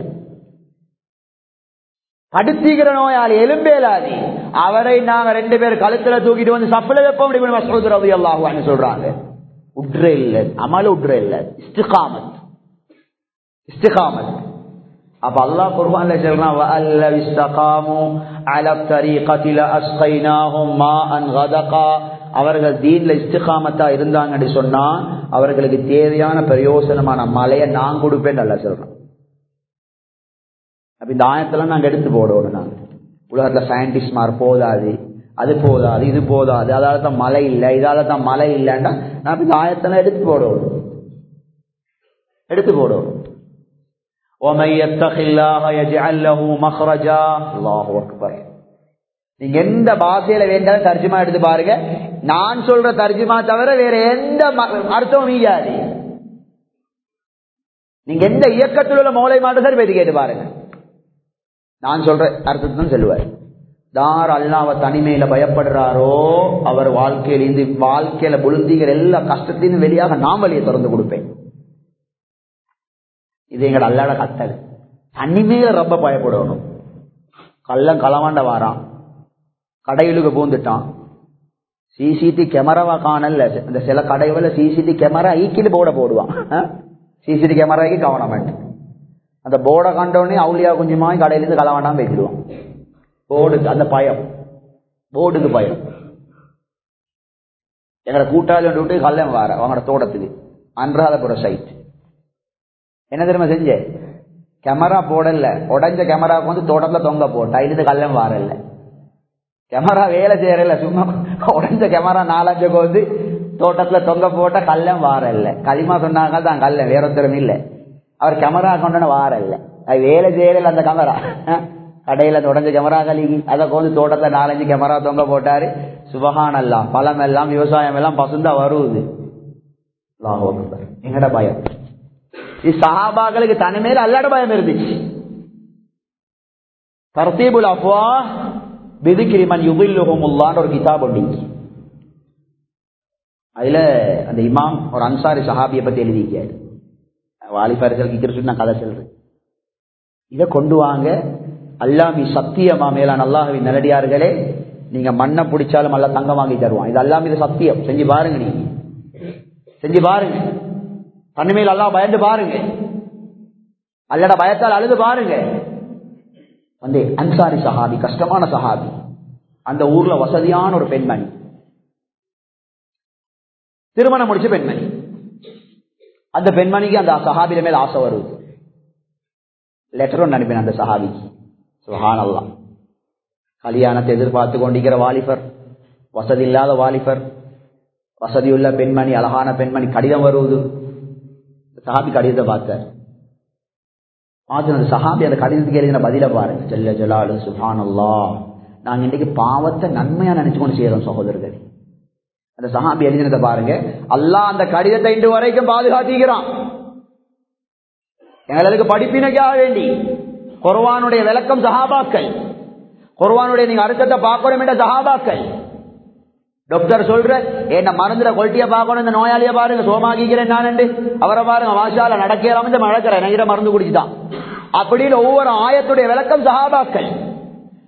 படுத்திக்கிற நோயாளி எலும்பேலாதி அவரை நாங்க ரெண்டு பேர் கழுத்துல தூக்கிட்டு வந்து சப்பில வைப்போம் இப்படி மசூத் ரவி அல்லாஹுவான்னு சொல்றாங்க உட்ர இல்ல அமல உட்ர இல்ல இஸ்திகாமத் இஸ்திகாமத் அப்ப அல்லாஹ் குர்ஆன்ல சொல்றான் வஅல்ல இஸ்தகாமு அலா தரீகதி லஅஸ்கைனாஹும் மாஅன் கதகா அவர்கள் தீன்ல இஸ்திகாமத்தா இருந்தாங்கன்னு சொன்னா அவர்களுக்கு தேவையான பிரயோசனமான மலையை நான் கொடுப்பேன் நல்லா சொல்றேன் அப்ப இந்த ஆயத்தெல்லாம் நாங்க எடுத்து போடுவோம் நாங்க உலகத்துல சயின்டிஸ்ட் மார் போதாது அது போதாது இது போதாது அதால தான் மழை இல்லை இதால தான் மழை இல்லைன்னா நான் இந்த ஆயத்தெல்லாம் எடுத்து போடுவோம் எடுத்து போடுவோம் ومن يتق الله يجعل له مخرجا الله اكبر நீங்க எந்த பாஷையில வேண்டாலும் தர்ஜுமா எடுத்து பாருங்க நான் சொல்ற தர்ஜுமா தவிர வேற எந்த அர்த்தமும் ஈயாது நீங்க எந்த இயக்கத்தில் உள்ள மௌலை மாட்டு சரி பேசி கேட்டு பாருங்க நான் சொல்ற அர்த்தத்தை தான் சொல்லுவார் தார் அல்லாவ தனிமையில பயப்படுறாரோ அவர் வாழ்க்கையில இருந்து வாழ்க்கையில புழுந்திகிற எல்லா கஷ்டத்திலும் வெளியாக நான் வழியை திறந்து கொடுப்பேன் இது எங்கட அல்லாட கட்டளை தனிமையில ரொம்ப பயப்படணும் கள்ளம் களவாண்ட வாரான் கடையிலுக்கு பூந்துட்டான் சிசிடி கேமராவா காணல இந்த சில கடைகள சிசிடி கேமரா ஈக்கிட்டு போர்ட போடுவான் சிசிடி கேமராக்கு கவர்மெண்ட் அந்த போர்டை கண்டோடனே அவுளியா குஞ்சுமாய் கடையிலிருந்து களவாண்டாம பேசிடுவான் போர்டுக்கு அந்த பயம் போர்டுக்கு பயம் எங்கட கூட்டாளி விட்டு கல்லம் வார அவங்களோட தோட்டத்துக்கு அன்றாதபுர சைட் என்ன தெரியுமா செஞ்ச கேமரா போடல உடஞ்ச கேமராவுக்கு வந்து தோட்டத்துல தொங்க போட்டா இது கல்லம் வாரல்ல கேமரா வேலை செய்யறல சும்மா உடஞ்ச கேமரா நாலஞ்சுக்கு வந்து தோட்டத்துல தொங்க போட்ட கல்லம் வாரல்ல களிமா சொன்னாங்க தான் கல்லம் வேற ஒருத்தரும் இல்ல அவர் கேமரா கொண்டு வாரல்ல அது வேலை செய்யறல அந்த கேமரா கடையில அந்த உடஞ்ச கேமரா கழுகி அதை வந்து தோட்டத்துல நாலஞ்சு கேமரா தொங்க போட்டாரு சுபகான் எல்லாம் பழம் எல்லாம் விவசாயம் எல்லாம் பசுந்தா வருவது எங்கட பயம் சஹாபாக்களுக்கு தனிமையில் அல்லாட பயம் இருந்துச்சு தர்த்தீபுல் அஃப்வா பிதிக்கிரிமன் யுகில்லுஹுமுல்லான்னு ஒரு கிதாப் உண்டு அதுல அந்த இமாம் ஒரு அன்சாரி சஹாபியை பத்தி எழுதிக்காரு வாலிபாரிசல் கிட்ட நான் கதை சொல்றேன் இதை கொண்டு வாங்க அல்லாமி சத்தியமா மேலான அல்லாஹவின் நல்லடியார்களே நீங்க மண்ணை பிடிச்சாலும் அல்ல தங்கம் வாங்கி தருவான் இது அல்லாம இது சத்தியம் செஞ்சு பாருங்க நீங்க செஞ்சு பாருங்க தனிமையில் அல்லா பயந்து பாருங்க அல்லட பயத்தால் அழுது பாருங்க வந்து அன்சாரி சஹாபி கஷ்டமான சஹாபி அந்த ஊர்ல வசதியான ஒரு பெண்மணி திருமணம் முடிச்ச பெண்மணி அந்த பெண்மணிக்கு அந்த சஹாபில மேல ஆசை வருது லெட்டர் ஒன்று அனுப்பின அந்த சஹாபிக்கு சுஹான் அல்லா கல்யாணத்தை எதிர்பார்த்து கொண்டிருக்கிற வாலிபர் வசதி இல்லாத வாலிபர் வசதியுள்ள பெண்மணி அழகான பெண்மணி கடிதம் வருவது சஹாபி கடிதத்தை பார்த்தார் பார்த்து அந்த சஹாபி அந்த கடிதத்துக்கு எழுதின பதில பாருங்க ஜல்ல ஜலாலு சுஹான் அல்லா நாங்க இன்னைக்கு பாவத்தை நன்மையா நினைச்சு கொண்டு செய்யறோம் சகோதரர்கள் அந்த சஹாபி எழுதினதை பாருங்க அல்லாஹ் அந்த கடிதத்தை இன்று வரைக்கும் பாதுகாத்திக்கிறான் எங்களுக்கு படிப்பினைக்காக வேண்டி குர்வானுடைய விளக்கம் சஹாபாக்கள் குர்வானுடைய நீங்க அர்த்தத்தை பார்க்கணும் என்ற சஹாபாக்கள் டாக்டர் சொல்ற என்ன மருந்துல கொல்ட்டிய பார்க்கணும் இந்த நோயாளிய பாருங்க சோமாக்கிக்கிறேன் நான் அவரை பாருங்க வாசால நடக்கலாம் இந்த நடக்கிறேன் மருந்து குடிச்சுதான் அப்படின்னு ஒவ்வொரு ஆயத்துடைய விளக்கம் சஹாபாக்கள்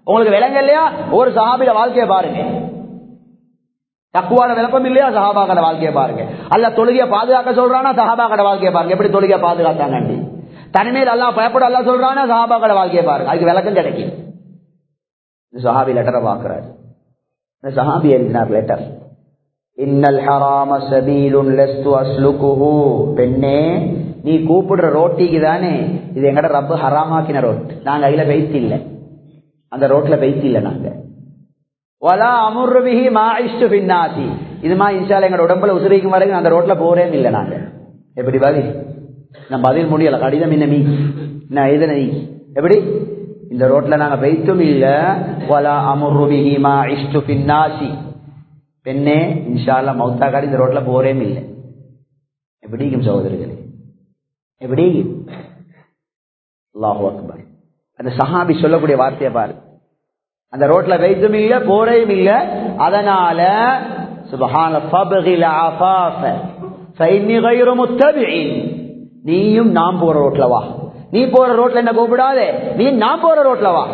உங்களுக்கு விளங்க இல்லையா ஒரு சஹாபில வாழ்க்கையை பாருங்க தக்குவான விளப்பம் இல்லையா சஹாபாக்கட வாழ்க்கையை பாருங்க அல்ல தொழுகையை பாதுகாக்க சொல்றானா சஹாபாக்கட வாழ்க்கையை பாருங்க எப்படி தொழுகையை பாதுகாத்தாங்க தனிமையில் எல்லாம் பயப்பட எல்லாம் சொல்றானா சஹாபாக்கட வாழ்க்கையை பாருங்க அதுக்கு விளக்கம் கிடைக்கும் இந்த சஹாபி லெட்டரை பாக்குறாரு இந்த சஹாபி எழுதினார் லெட்டர் இன்னல் ஹராம சபீலுன் லஸ்து அஸ்லுகுஹு பெண்ணே நீ கூப்பிடுற ரோட்டிக்கு தானே இது எங்கட ரப்பு ஹராமாக்கின ரோட் நாங்க அதுல பெய்த்து இல்ல அந்த ரோட்ல பெய்த்து இல்ல நாங்க வலா அமுர்பிஹி மா இஷ்டு பின்னாசி இது மா இன்ஷால எங்க உடம்புல உசுரிக்கும் வரைக்கும் அந்த ரோட்ல போறே இல்ல நாங்க எப்படி பதில் நான் பதில் முடியல கடிதம் என்ன மீ நான் எழுதின எப்படி இந்த ரோட்ல நாங்க பெய்த்தும் இல்ல வலா அமுர்பிஹி மா இஷ்டு பின்னாசி பெண்ணே இன்ஷால்லா மௌத்தா காடி இந்த ரோட்ல போறேம் இல்லை எப்படிக்கும் சகோதரர்களே எப்படி அல்லாஹு அக்பர் அந்த சஹாபி சொல்லக்கூடிய வார்த்தையை பாரு அந்த ரோட்ல வைத்தும் இல்ல போறையும் இல்ல அதனால சுபஹான ஃபபகில அஃபாஃப ஃபைன்னி கைரு முத்தபிஇன் நீயும் நான் போற ரோட்ல வா நீ போற ரோட்ல என்ன கூப்பிடாதே நீ நான் போற ரோட்ல வா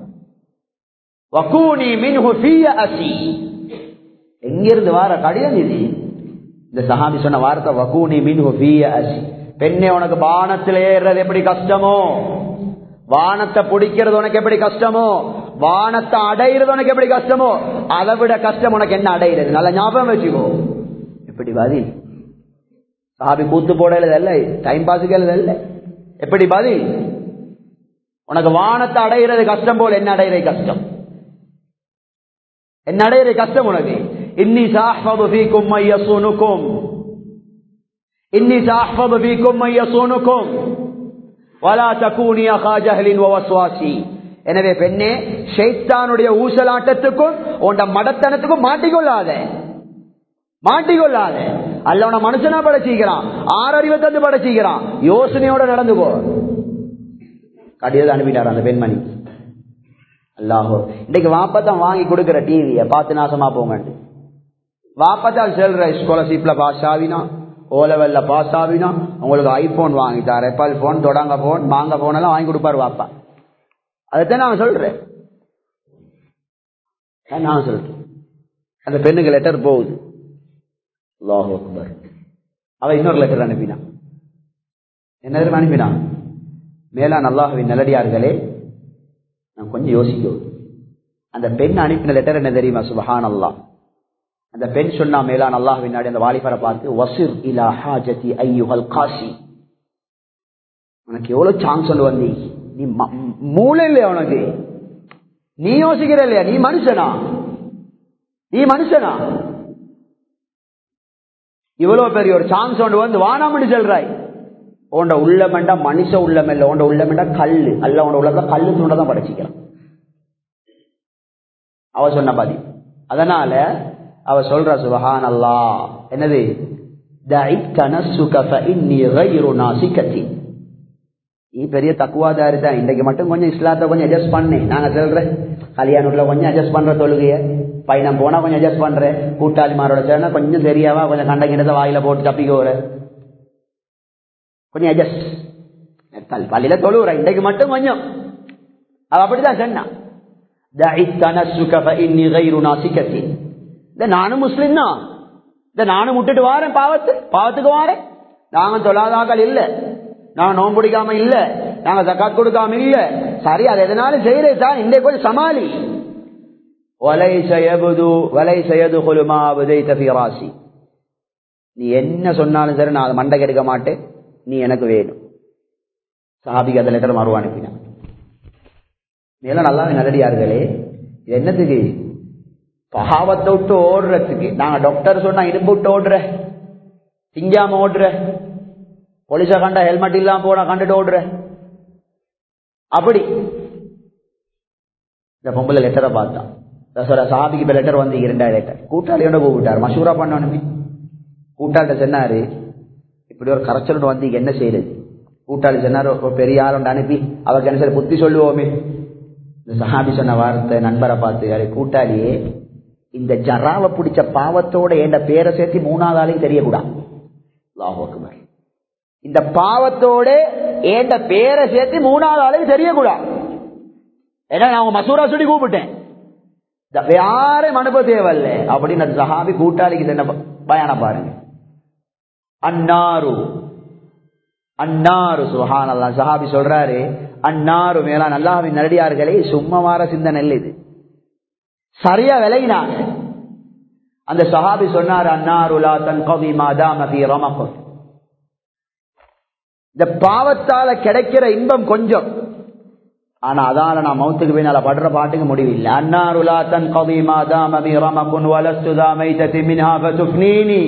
வகூனி மின்ஹு ஃபிய அசி எங்கிருந்து வார கடிதம் இது இந்த சஹாபி சொன்ன வார்த்தை வகூனி மின்ஹு ஃபிய அசி பெண்ணே உனக்கு வானத்தில் ஏறுறது எப்படி கஷ்டமோ வானத்தை பிடிக்கிறது உனக்கு எப்படி கஷ்டமோ வானத்தை அடையிறது உனக்கு எப்படி கஷ்டமோ அதை விட கஷ்டம் உனக்கு என்ன அடையிறது நல்ல ஞாபகம் வச்சுக்கோ எப்படி பதில் சாபி கூத்து போடல இல்ல டைம் பாஸுக்கு இல்ல எப்படி பதில் உனக்கு வானத்தை அடையிறது கஷ்டம் போல என்ன அடையிறது கஷ்டம் என்ன அடையிறது கஷ்டம் உனக்கு இன்னி சாஹ்பது ஃபீக்கும் மையசூனுக்கும் இன்னி சாஹ்பது ஃபீக்கும் மையசூனுக்கும் வலா தகூனி அகா ஜஹலின் வவஸ்வாசி எனவே பெண்ணே ஷைத்தானுடைய ஊசலாட்டத்துக்கும் உண்ட மடத்தனத்துக்கும் மாட்டிக்கொள்ளாத மாட்டிக்கொள்ளாத அல்ல உன மனுஷனா படைச்சிக்கிறான் ஆறறிவை தந்து படைச்சிக்கிறான் யோசனையோட நடந்துக்கோ கடிதம் அனுப்பிட்டார் அந்த பெண்மணி அல்லாஹோ இன்னைக்கு வாப்பத்தான் வாங்கி கொடுக்கிற டிவிய பார்த்து நாசமா போங்க வாப்பத்தான் செல்ற ஸ்காலர்ஷிப்ல பாஸ் ஆகினா ஓ லெவல்ல பாஸ் ஆகினா உங்களுக்கு ஐபோன் வாங்கி தர ரெப்பல் போன் தொடங்க போன் மாங்க போன் எல்லாம் வாங்கி கொடுப்பாரு வாப்பா அதைத்தான் நான் சொல்றேன் நான் சொல்றேன் அந்த பெண்ணுக்கு லெட்டர் போகுது அல்லாஹு அக்பர் அவ இன்னொரு லெட்டர் அனுப்பினான் என்ன அனுப்பினான் மேலான் அல்லாஹுவின் நல்லடியார்களே நான் கொஞ்சம் யோசிக்கும் அந்த பெண் அனுப்பின லெட்டர் என்ன தெரியுமா சுபஹான் அல்லா அந்த பெண் சொன்னா மேலான் அல்லாஹுவின் நாடி அந்த வாலிபரை பார்த்து வசிர் இலா ஹாஜதி ஐயுஹல் காசி உனக்கு எவ்வளவு சான்ஸ் கொண்டு வந்தி நீ மூளை இல்லையா உனக்கு நீ யோசிக்கிற இல்லையா நீ மனுஷனா நீ மனுஷனா இவ்வளவு பெரிய ஒரு சான்ஸ் கொண்டு வந்து வானாமடி சொல்றாய் உண்ட உள்ளமெண்டா மனுஷ உள்ளம் இல்ல உண்ட உள்ளமெண்டா கல்லு அல்ல உண்ட உள்ளத்துல கல்லு தூண்டதான் படைச்சிக்கிறான் அவ சொன்ன பாதி அதனால அவ சொல்ற சுபஹான் அல்லா என்னது நீ பெரிய தக்குவாதாரி தான் இன்னைக்கு மட்டும் கொஞ்சம் இஸ்லாத்தை கொஞ்சம் அட்ஜஸ்ட் பண்ணேன் நாங்க சொல்றேன் கல்யாணத்துல கொஞ்சம் அட்ஜஸ்ட் பண்ற தொழுகைய பையனம் போனா கொஞ்சம் அட்ஜஸ்ட் பண்றேன் கூட்டாளிமாரோட சேர்னா கொஞ்சம் தெரியாவா கொஞ்சம் கண்ட கிண்டத வாயில போட்டு தப்பிக்க வர கொஞ்சம் அட்ஜஸ்ட் பள்ளியில தொழுவுற இன்னைக்கு மட்டும் கொஞ்சம் அவ அப்படிதான் சொன்னான் நானும் முஸ்லிம் தான் இந்த நானும் விட்டுட்டு வாரேன் பாவத்து பாவத்துக்கு வாரேன் நாங்க தொழாதாக்கள் இல்ல நாங்க நோம்பு பிடிக்காம இல்ல நாங்க ஜக்காத் கொடுக்காம இல்ல சரி அது எதனாலும் செய்யறே தான் இந்த கொஞ்சம் சமாளி வலை செய்யபுது வலை செய்யது கொலுமா விதை தபிராசி நீ என்ன சொன்னாலும் சரி நான் அதை மண்டை கெடுக்க மாட்டேன் நீ எனக்கு வேணும் சாபிக்கு அந்த லெட்டர் மறுவா அனுப்பினான் மேல நல்லா நல்லடியார்களே என்னத்துக்கு பாவத்தை விட்டு ஓடுறதுக்கு நாங்க டாக்டர் சொன்னா இடுப்பு விட்டு ஓடுற திங்காம ஓடுற போலீஸ கண்டா ஹெல்மெட் இல்லாம போனா கண்டுட்டு ஓடுற அப்படி இந்த பொம்பளை லெட்டரை பார்த்தான் சாபிக்கு இப்ப லெட்டர் வந்து இரண்டாயிரம் லெட்டர் கூட்டாளியோட கூப்பிட்டாரு மசூரா பண்ணணுமே கூட்டாளிட்ட சொன்னாரு இப்படி ஒரு கரைச்சலோட வந்து என்ன செய்யறது கூட்டாளி சொன்னார் ஒரு பெரிய ஆளுண்டு அனுப்பி அவருக்கு என்ன சரி புத்தி சொல்லுவோமே இந்த சஹாபி சொன்ன வார்த்தை நண்பரை பார்த்து யாரு கூட்டாளியே இந்த ஜராவை பிடிச்ச பாவத்தோட என் பேரை சேர்த்து மூணாவது ஆளையும் தெரியக்கூடாது லாஹோக்குமார் இந்த பாவத்தோட ஏண்ட பேரை சேர்த்து மூணாவது ஆளுக்கு தெரியக்கூடாது ஏன்னா நான் உங்க மசூரா சொல்லி கூப்பிட்டேன் யாரையும் அனுப்ப தேவையில்ல அப்படின்னு அந்த சஹாபி கூட்டாளிக்கு என்ன பயான பாருங்க அன்னாரு அன்னாரு சுஹான் அல்லா சஹாபி சொல்றாரு அன்னாரு மேலான் அல்லாஹின் நடிகார்களே சும்மா வார சிந்தனை இல்லை இது சரியா விளையினாங்க அந்த சஹாபி சொன்னார் அன்னாருலா தன் கவி மாதாமதி ரமகம் இந்த பாவத்தால கிடைக்கிற இன்பம் கொஞ்சம் ஆனா அதால நான் மௌத்துக்கு பின்னால படுற பாட்டுக்கு முடிவில்லை அன்னாருலா தன் கவி மாதாமதி ரமகுன் வலஸ்துதா மைததி மின்ஹா ஃபதுஃப்னீனி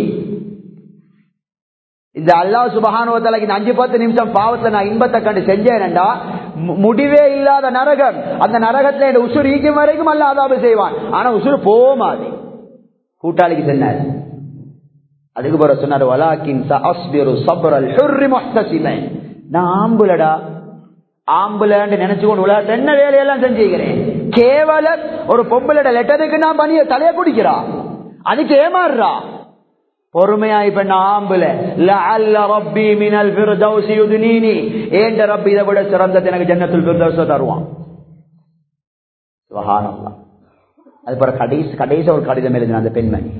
இந்த அல்லா சுபகானுவத்தலைக்கு இந்த அஞ்சு பத்து நிமிஷம் பாவத்துல நான் இன்பத்தை கண்டு செஞ்சேன்டா முடிவே இல்லாத நரகம் அந்த நரகத்துல என் உசுறு ஈக்கும் வரைக்கும் அல்ல அதாபு செய்வான் ஆனா உசுறு போமாது கூட்டாளிக்கு சொன்னார் அதுக்கு போற சொன்னார் வலாக்கின் சபரல் நான் ஆம்புலடா ஆம்புலன்னு நினைச்சு கொண்டு உலகத்தை என்ன வேலையெல்லாம் செஞ்சுக்கிறேன் கேவலம் ஒரு பொம்பளோட லெட்டருக்கு நான் பணிய தலைய குடிக்கிறா அதுக்கு ஏமாறுறா பொறுமையா இப்ப நான் ஆம்புல ரப்பி மினல் ஃபிர்தௌசி யுதுனீனி ஏண்ட ரப்பி இதை விட சிறந்தது எனக்கு ஜன்னத்துல் ஃபிர்தௌஸ தருவான் சுபஹானல்லாஹ் அது பிற கடைசி கடைசி ஒரு கடிதம் எழுதின அந்த பெண்மணி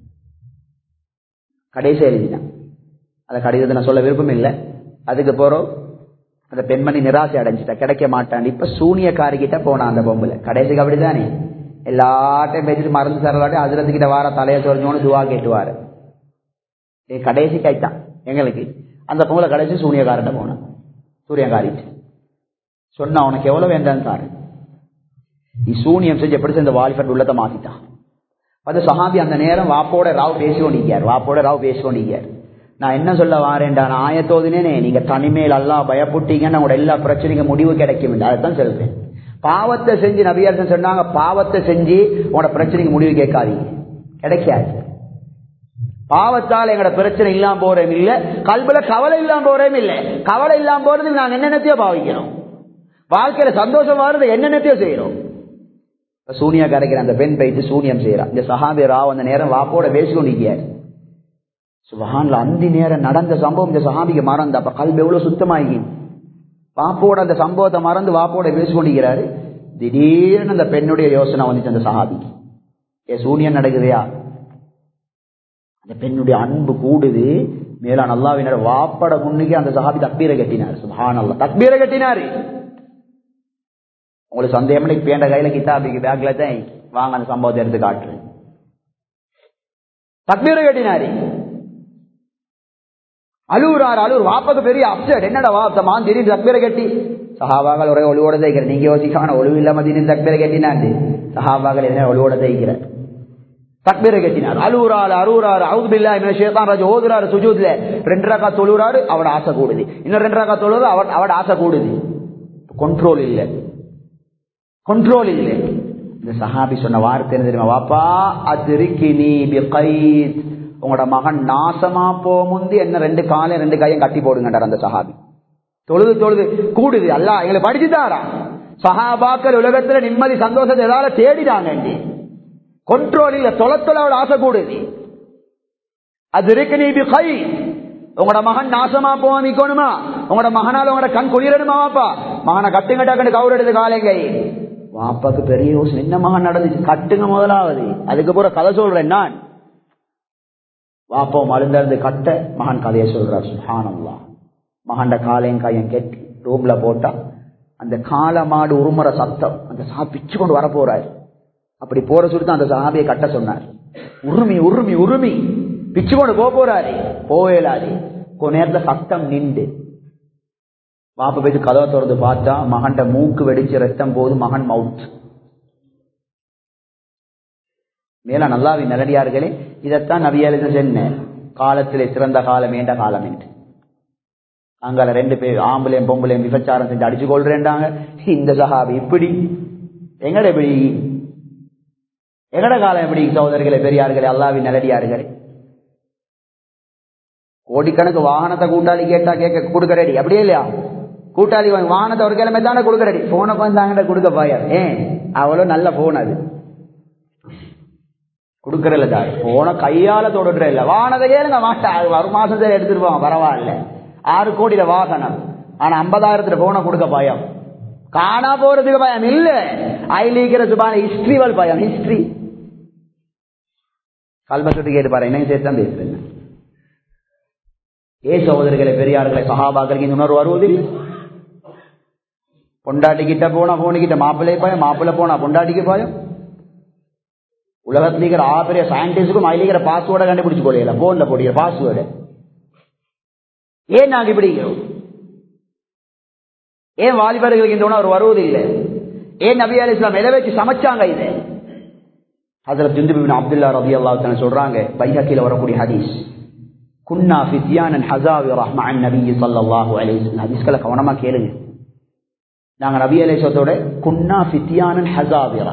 கடைசி எழுதினான் அந்த கடிதத்தை நான் சொல்ல விருப்பம் இல்லை அதுக்கு போறோம் அந்த பெண்மணி நிராசை அடைஞ்சிட்டா கிடைக்க மாட்டான் இப்ப சூனியக்காரிக்கிட்ட போனான் அந்த பொம்புல கடைசிக்கு அப்படித்தானே எல்லாட்டையும் பேசிட்டு மருந்து தரலாட்டி அதிரத்துக்கிட்ட வார தலையை சொரிஞ்சோன்னு துவா கேட்டுவாரு கடைசி கைத்தான் எங்களுக்கு அந்த பொங்கலை கடைசி சூனியக்காரட்ட போனான் சூரியகாரிட்டு சொன்னா உனக்கு எவ்வளவு வேண்டாம் சார் நீ சூனியம் செஞ்சு எப்படி இந்த வாலிபர் உள்ளத்தை மாத்திட்டான் அது சஹாபி அந்த நேரம் வாப்போட ராவ் பேசிக்கொண்டிருக்கார் வாப்போட ராவ் பேசிக்கொண்டிருக்கார் நான் என்ன சொல்ல வாரேன்டா நான் ஆயத்தோதுனே நீங்க தனிமேல் எல்லாம் பயப்பட்டீங்கன்னா உங்களோட எல்லா பிரச்சனைக்கும் முடிவு கிடைக்கும் அதைத்தான் சொல்றேன் பாவத்தை செஞ்சு நபியரசன் சொன்னாங்க பாவத்தை செஞ்சு உங்களோட பிரச்சனைக்கு முடிவு கேட்காதீங்க கிடைக்காது பாவத்தால் எங்களோட பிரச்சனை இல்லாம போறேன் இல்ல கல்வில கவலை இல்லாம போறேன் இல்ல கவலை இல்லாம போறது நாங்க என்னென்னத்தையோ பாவிக்கிறோம் வாழ்க்கையில சந்தோஷம் வருது என்னென்னத்தையோ செய்யறோம் சூனியா கரைக்கிற அந்த பெண் பயிற்சி சூனியம் செய்யறான் இந்த சஹாபி ராவ் அந்த நேரம் வாப்போட பேசிக்கொண்டிருக்கார் சுபஹான்ல அந்தி நேரம் நடந்த சம்பவம் இந்த சஹாபிக்கு மறந்து அப்ப கல்வி எவ்வளவு சுத்தமாகி வாப்போட அந்த சம்பவத்தை மறந்து வாப்போட பேசிக்கொண்டிருக்கிறாரு திடீர்னு அந்த பெண்ணுடைய யோசனை வந்துச்சு அந்த சஹாபிக்கு ஏ சூனியம் நடக்குதையா அந்த பெண்ணுடைய அன்பு கூடுது மேலா நல்லாவினர் வாப்பட முன்னுக்கு அந்த சஹாபி தக்பீரை கட்டினார் சுபான் அல்லா தக்பீரை கட்டினாரு உங்களுக்கு சந்தேகம் இப்ப என் கையில கிதாபிக்கு பேக்ல தான் வாங்க அந்த சம்பவத்தை எடுத்து காட்டுறேன் தக்பீரை கட்டினாரு அழுவுறாரு அழுவுர் வாப்பக்கு பெரிய அப்செட் என்னடா வாப்தமான் திடீர்னு தக்பீரை கட்டி சஹாபாக்கள் ஒரே ஒளிவோட தைக்கிற நீங்க யோசிக்கான ஒளிவு இல்லாம திடீர்னு தக்பீரை கட்டினாண்டு சஹாபாக்கள் என்ன ஒளிவோட தைக்கிற தக்பீரை கட்டினார் அழுவுறாரு அழுவுறாரு அவுது பில்லா இவன் ஷேதான் ராஜ் ஓதுறாரு சுஜூத்ல ரெண்டு ரக்கா தொழுறாரு அவட ஆசை கூடுது இன்னும் ரெண்டு ரக்கா தொழுது அவட அவட ஆசை கூடுது கண்ட்ரோல் இல்லை கண்ட்ரோல் இல்லை இந்த சஹாபி சொன்ன வார்த்தை என்ன தெரியுமா வாப்பா அதிருக்கினி பிகைத் உங்களோட மகன் நாசமா போ முந்தி என்ன ரெண்டு காலையும் ரெண்டு கையும் கட்டி போடுங்கட்டார் அந்த சஹாபி தொழுது தொழுது கூடுது அல்ல எங்களை படிச்சுட்டாரா சஹாபாக்கள் உலகத்துல நிம்மதி சந்தோஷத்தை ஏதாவது தேடிட்டாங்க கண்ட்ரோல் இல்ல தொலை தொலைவோட ஆசை கூடுது அது இருக்கு நீ கை உங்களோட மகன் நாசமா போவாமிக்கணுமா உங்களோட மகனால உங்களோட கண் குளிரணுமா வாப்பா மகனை கட்டுங்க டக்குன்னு கவுர் எடுத்து காலைங்க வாப்பாக்கு பெரிய யோசனை என்ன மகன் நடந்துச்சு கட்டுங்க முதலாவது அதுக்கப்புறம் கதை சொல்றேன் நான் வாப்பா மருந்திருந்து கட்ட மகன் கதையை சொல்றார் சுஹானல்லா மகண்ட காலையும் கையும் கெட்டி ரூம்ல போட்டா அந்த கால மாடு உருமுறை சத்தம் அந்த சா பிச்சு கொண்டு வர போறாரு அப்படி போற சொல்லிட்டு அந்த சஹாபியை கட்ட சொன்னார் உருமி உருமி உருமி பிச்சு கொண்டு போக போறாரு போவேலாரு கொஞ்ச நேரத்துல சத்தம் நின்று வாப்ப போயிட்டு கதவை திறந்து பார்த்தா மகன்ட மூக்கு வெடிச்சு ரத்தம் போது மகன் மவுத் மேல நல்லாவி நல்லடியார்களே இதைத்தான் நவியாலித சொன்னேன் காலத்திலே சிறந்த காலம் ஏண்ட காலம் என்று அங்கால ரெண்டு பேர் ஆம்பளையும் பொம்பளையும் விபச்சாரம் செஞ்சு அடிச்சு கொள்றேன்டாங்க இந்த சஹாபி இப்படி எங்கட எப்படி எங்கட காலம் எப்படி சகோதரர்களே பெரியார்களே அல்லாவி நல்லடியார்களே கோடிக்கணக்கு வாகனத்தை கூட்டாளி கேட்டா கேட்க கொடுக்கறடி அப்படியே இல்லையா கூட்டாளி வாகனத்தை ஒரு கிழமை தானே கொடுக்கறடி போனை கொஞ்சம் கொடுக்க பாயா ஏன் அவ்வளவு நல்ல போன் அது கொடுக்கறல தான் போன கையால தொடுற இல்ல வாகனத்தை கேளுங்க மாட்டா ஒரு மாசம் தான் எடுத்துருவாங்க பரவாயில்ல ஆறு கோடியில வாகனம் ஆனா ஐம்பதாயிரத்துல போன கொடுக்க பயம் காணா போறதுக்கு பயம் இல்ல ஐலீக்கிற சுபான ஹிஸ்டரிவல் பயம் ஹிஸ்டரி கல்பத்துட்டு கேட்டு பாரு என்ன சேர்த்து தான் பேசுறேன் ஏ சகோதரர்களை பெரியார்களை சகாபாக்களுக்கு இந்த உணர்வு வருவதில்லை பொண்டாட்டி கிட்ட போனா போனு கிட்ட மாப்பிள்ளை பயம் மாப்பிள்ளை போனா பொண்டாட்டிக்கு பயம் உலகத்தில் இருக்கிற ஆ பெரிய சயின்டிஸ்டுக்கும் அதில் இருக்கிற பாஸ்வேர்டை கண்டுபிடிச்சு கொள்ளையில போன்ல போடிய பாஸ்வேர்டு ஏன் நாங்க இப்படி இருக்கிறோம் ஏன் வாலிபர்களுக்கு இந்த உணர்வு வருவதில்லை ஏன் நபி அலி இஸ்லாம் எதை வச்சு சமைச்சாங்க இது அதுல ஜுந்துபின் அப்துல்லா ரபி அல்லா சொல்றாங்க பைஹக்கில வரக்கூடிய ஹதீஸ் குன்னா ஃபித்யானன் ஹசாவி ரஹ்மான் நபி ஸல்லல்லாஹு அலைஹி வஸல்லம் ஹதீஸ்களை கவனமா கேளுங்க நாங்க நபி அலைஹிஸ்ஸலத்தோட குன்னா ஃபித்யானன் ஹசாவிரா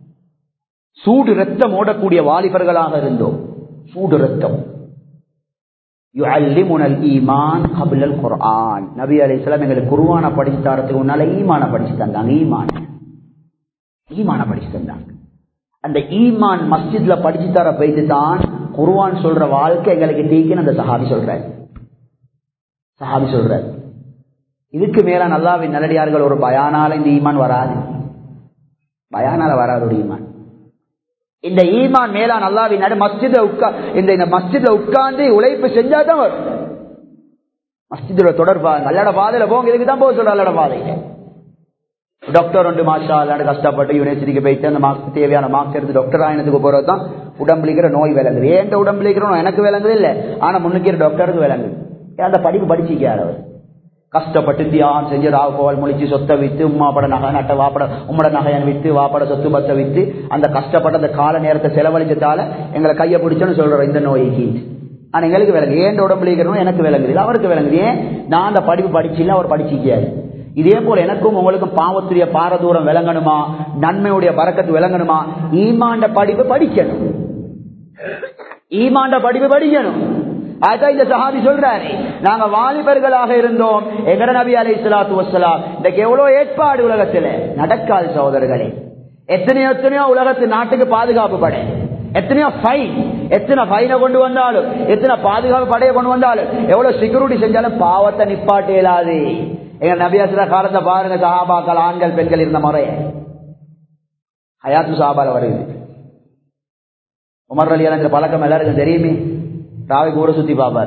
சூடு ரத்தம் ஓடக்கூடிய வாலிபர்களாக இருந்தோம் சூடு ரத்தம் யுஅல்லிமுனல் ஈமான் கபிலல் குர்ஆன் நபி அலைஹிஸ்ஸலாம் எங்களுக்கு குர்ஆனை படிச்சு தரதுக்கு முன்னால ஈமான படிச்சு தந்தாங்க ஈமான் ஈமான படிச்சு தந்தாங்க அந்த ஈமான் மஸ்ஜித்ல படிச்சு தர போயிட்டு தான் குர்ஆன் சொல்ற வாழ்க்கை எங்களுக்கு டீக்குன்னு அந்த சஹாபி சொல்றாரு சஹாபி சொல்றாரு இதுக்கு மேல நல்லாவின் நல்லடியார்கள் ஒரு பயானால இந்த ஈமான் வராது பயானால வராது ஒரு ஈமான் இந்த ஈமான் மேலா நல்லாவின் நடு மஸ்ஜித உட்கா இந்த இந்த மஸ்ஜித்ல உட்கார்ந்து உழைப்பு செஞ்சாதான் வரும் மஸ்ஜிதோட தொடர்பா நல்லட பாதையில போங்க இதுக்கு தான் போக சொல்ற நல்லட பாதையில டாக்டர் வந்து மாஷா அல்லாண்டு கஷ்டப்பட்டு யூனிவர்சிட்டிக்கு போயிட்டு அந்த மார்க்ஸ் தேவையான மார்க்ஸ் எடுத்து டாக்டர் ஆயினத்துக்கு போறது தான் உடம்புலிக்கிற நோய் விளங்குது ஏன் உடம்புலிக்கிற நோய் எனக்கு விளங்குது இல்ல ஆனா முன்னுக்கிற டாக்டருக்கு விளங்குது ஏன் அந்த படிப்பு படிச்சிக்கார் அவர் கஷ்டப்பட்டு தியாகம் செஞ்சு ராவ் கோவல் முழிச்சு சொத்தை வித்து உம்மா பட நகை நட்ட வாப்பட உம்மட நகையன் வித்து வாப்பட சொத்து பத்தை வித்து அந்த கஷ்டப்பட்ட அந்த கால நேரத்தை செலவழிச்சதால எங்களை கையை பிடிச்சோன்னு சொல்றோம் இந்த நோய்க்கு ஆனா எங்களுக்கு விளங்கு ஏன் உடம்புல இருக்கிறோம் எனக்கு விளங்குது அவருக்கு விளங்குது ஏன் நான் அந்த படிப்பு படிச்சில்ல அவர் படிச்சிக்காரு இதே போல எனக்கும் உங்களுக்கும் பாவத்துடைய பாரதூரம் விளங்கணுமா நன்மையுடைய பறக்கத்து விளங்கணுமா ஈமாண்ட படிப்பு படிக்கணும் ஈமாண்ட படிப்பு படிக்கணும் அதான் இந்த சஹாபி சொல்றாரு நாங்க வாலிபர்களாக இருந்தோம் எங்கட நபி அலை சலாத்து வசலாம் இன்றைக்கு எவ்வளவு ஏற்பாடு உலகத்துல நடக்காது சகோதரர்களே எத்தனையோ எத்தனையோ உலகத்து நாட்டுக்கு பாதுகாப்பு படை எத்தனையோ ஃபைன் எத்தனை ஃபைனை கொண்டு வந்தாலும் எத்தனை பாதுகாப்பு படையை கொண்டு வந்தாலும் எவ்வளவு செக்யூரிட்டி செஞ்சாலும் பாவத்தை நிப்பாட்ட இயலாது எங்க நபியாசிர காலத்தை பாருங்க சஹாபாக்கள் ஆண்கள் பெண்கள் இருந்த முறைய ஹயாத்து சாபால வருது உமர் அலி எனக்கு பழக்கம் எல்லாருக்கும் தெரியுமே ராவைக்கு ஊரை சுத்தி பாப்பார்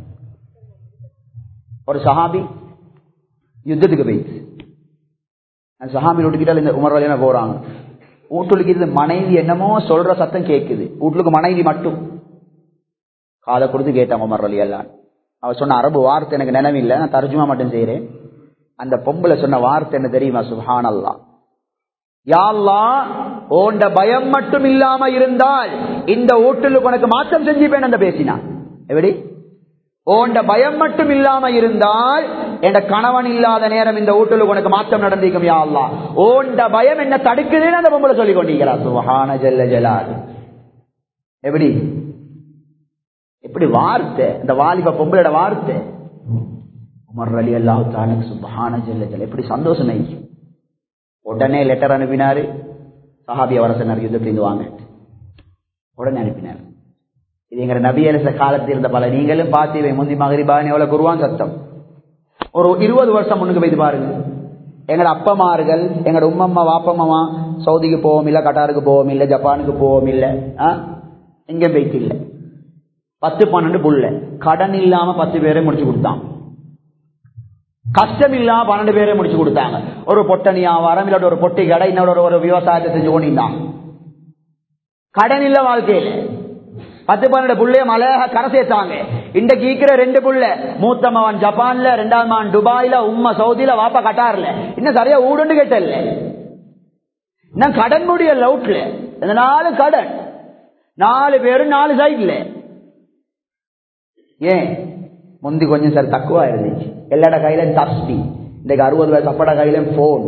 ஒரு சஹாபி யுத்தத்துக்கு போயிடுச்சு அந்த சஹாபி வீட்டுக்கிட்ட இந்த உமர் அலியான போறாங்க வீட்டுக்கு இருந்து மனைவி என்னமோ சொல்ற சத்தம் கேட்குது வீட்டுக்கு மனைவி மட்டும் காதை கொடுத்து கேட்டாங்க உமர் அலி எல்லாம் அவர் சொன்ன அரபு வார்த்தை எனக்கு நினைவில்லை நான் தர்ஜுமா மட்டும் செய்யறேன் அந்த பொம்பளை சொன்ன வார்த்தை என்ன தெரியுமா சுஹான் அல்லா யாழ்லா ஓண்ட பயம் மட்டும் இல்லாம இருந்தால் இந்த ஓட்டலுக்கு உனக்கு மாற்றம் செஞ்சுப்பேன் அந்த பேசினான் எப்படி ஓண்ட பயம் மட்டும் இல்லாம இருந்தால் என் கணவன் இல்லாத நேரம் இந்த ஓட்டலுக்கு உனக்கு மாற்றம் நடந்திருக்கும் யாழ்லா ஓண்ட பயம் என்ன தடுக்குதுன்னு அந்த பொம்பளை சொல்லி கொண்டிருக்கிறார் சுஹான ஜல்ல ஜலாது எப்படி எப்படி வார்த்தை இந்த வாலிப பொம்பளோட வார்த்தை உமர் அலி அல்லாஹு தாலுக்கு சுபஹான ஜல்ல ஜல்ல எப்படி சந்தோஷம் ஆயிடுச்சு உடனே லெட்டர் அனுப்பினாரு சஹாபி அவரசனர் யுத்தத்திலிருந்து வாங்க உடனே அனுப்பினார் இது எங்க நபியரச காலத்தில் இருந்த பல நீங்களும் பார்த்து முந்தி மகரிபான் எவ்வளவு குருவான் சத்தம் ஒரு இருபது வருஷம் முன்னுக்கு போய் பாருங்க எங்கட அப்பமார்கள் எங்கட உம்மம்மா வாப்பம்மா சவுதிக்கு போவோம் இல்ல கட்டாருக்கு போவோம் இல்ல ஜப்பானுக்கு போவோம் இல்ல எங்க போயிட்டு இல்ல பத்து பன்னெண்டு புள்ள கடன் இல்லாம பத்து பேரை முடிச்சு கொடுத்தான் கஷ்டம் இல்லாம பன்னெண்டு பேரை முடிச்சு கொடுத்தாங்க ஒரு பொட்டணி வியாபாரம் இல்லாட்ட ஒரு பொட்டி கடை இன்னொரு ஒரு விவசாயத்தை செஞ்சு கொண்டிருந்தான் கடன் இல்ல வாழ்க்கையில பத்து பன்னெண்டு புள்ளைய மலையாக கரை சேர்த்தாங்க இன்றைக்கு ஈக்கிற ரெண்டு புள்ள மூத்த மகன் ஜப்பான்ல ரெண்டாம் மகன் துபாயில உம்மா சவுதியில வாப்பா கட்டார்ல இன்னும் சரியா ஊடுண்டு கேட்டல இன்னும் கடன் முடிய லவுட்ல இந்த நாலு கடன் நாலு பேரும் நாலு சைட்ல ஏன் முந்தி கொஞ்சம் சார் தக்குவா இருந்துச்சு எல்லாட கையில தஸ்தி இன்றைக்கு அறுபது வயசு அப்பட கையில போன்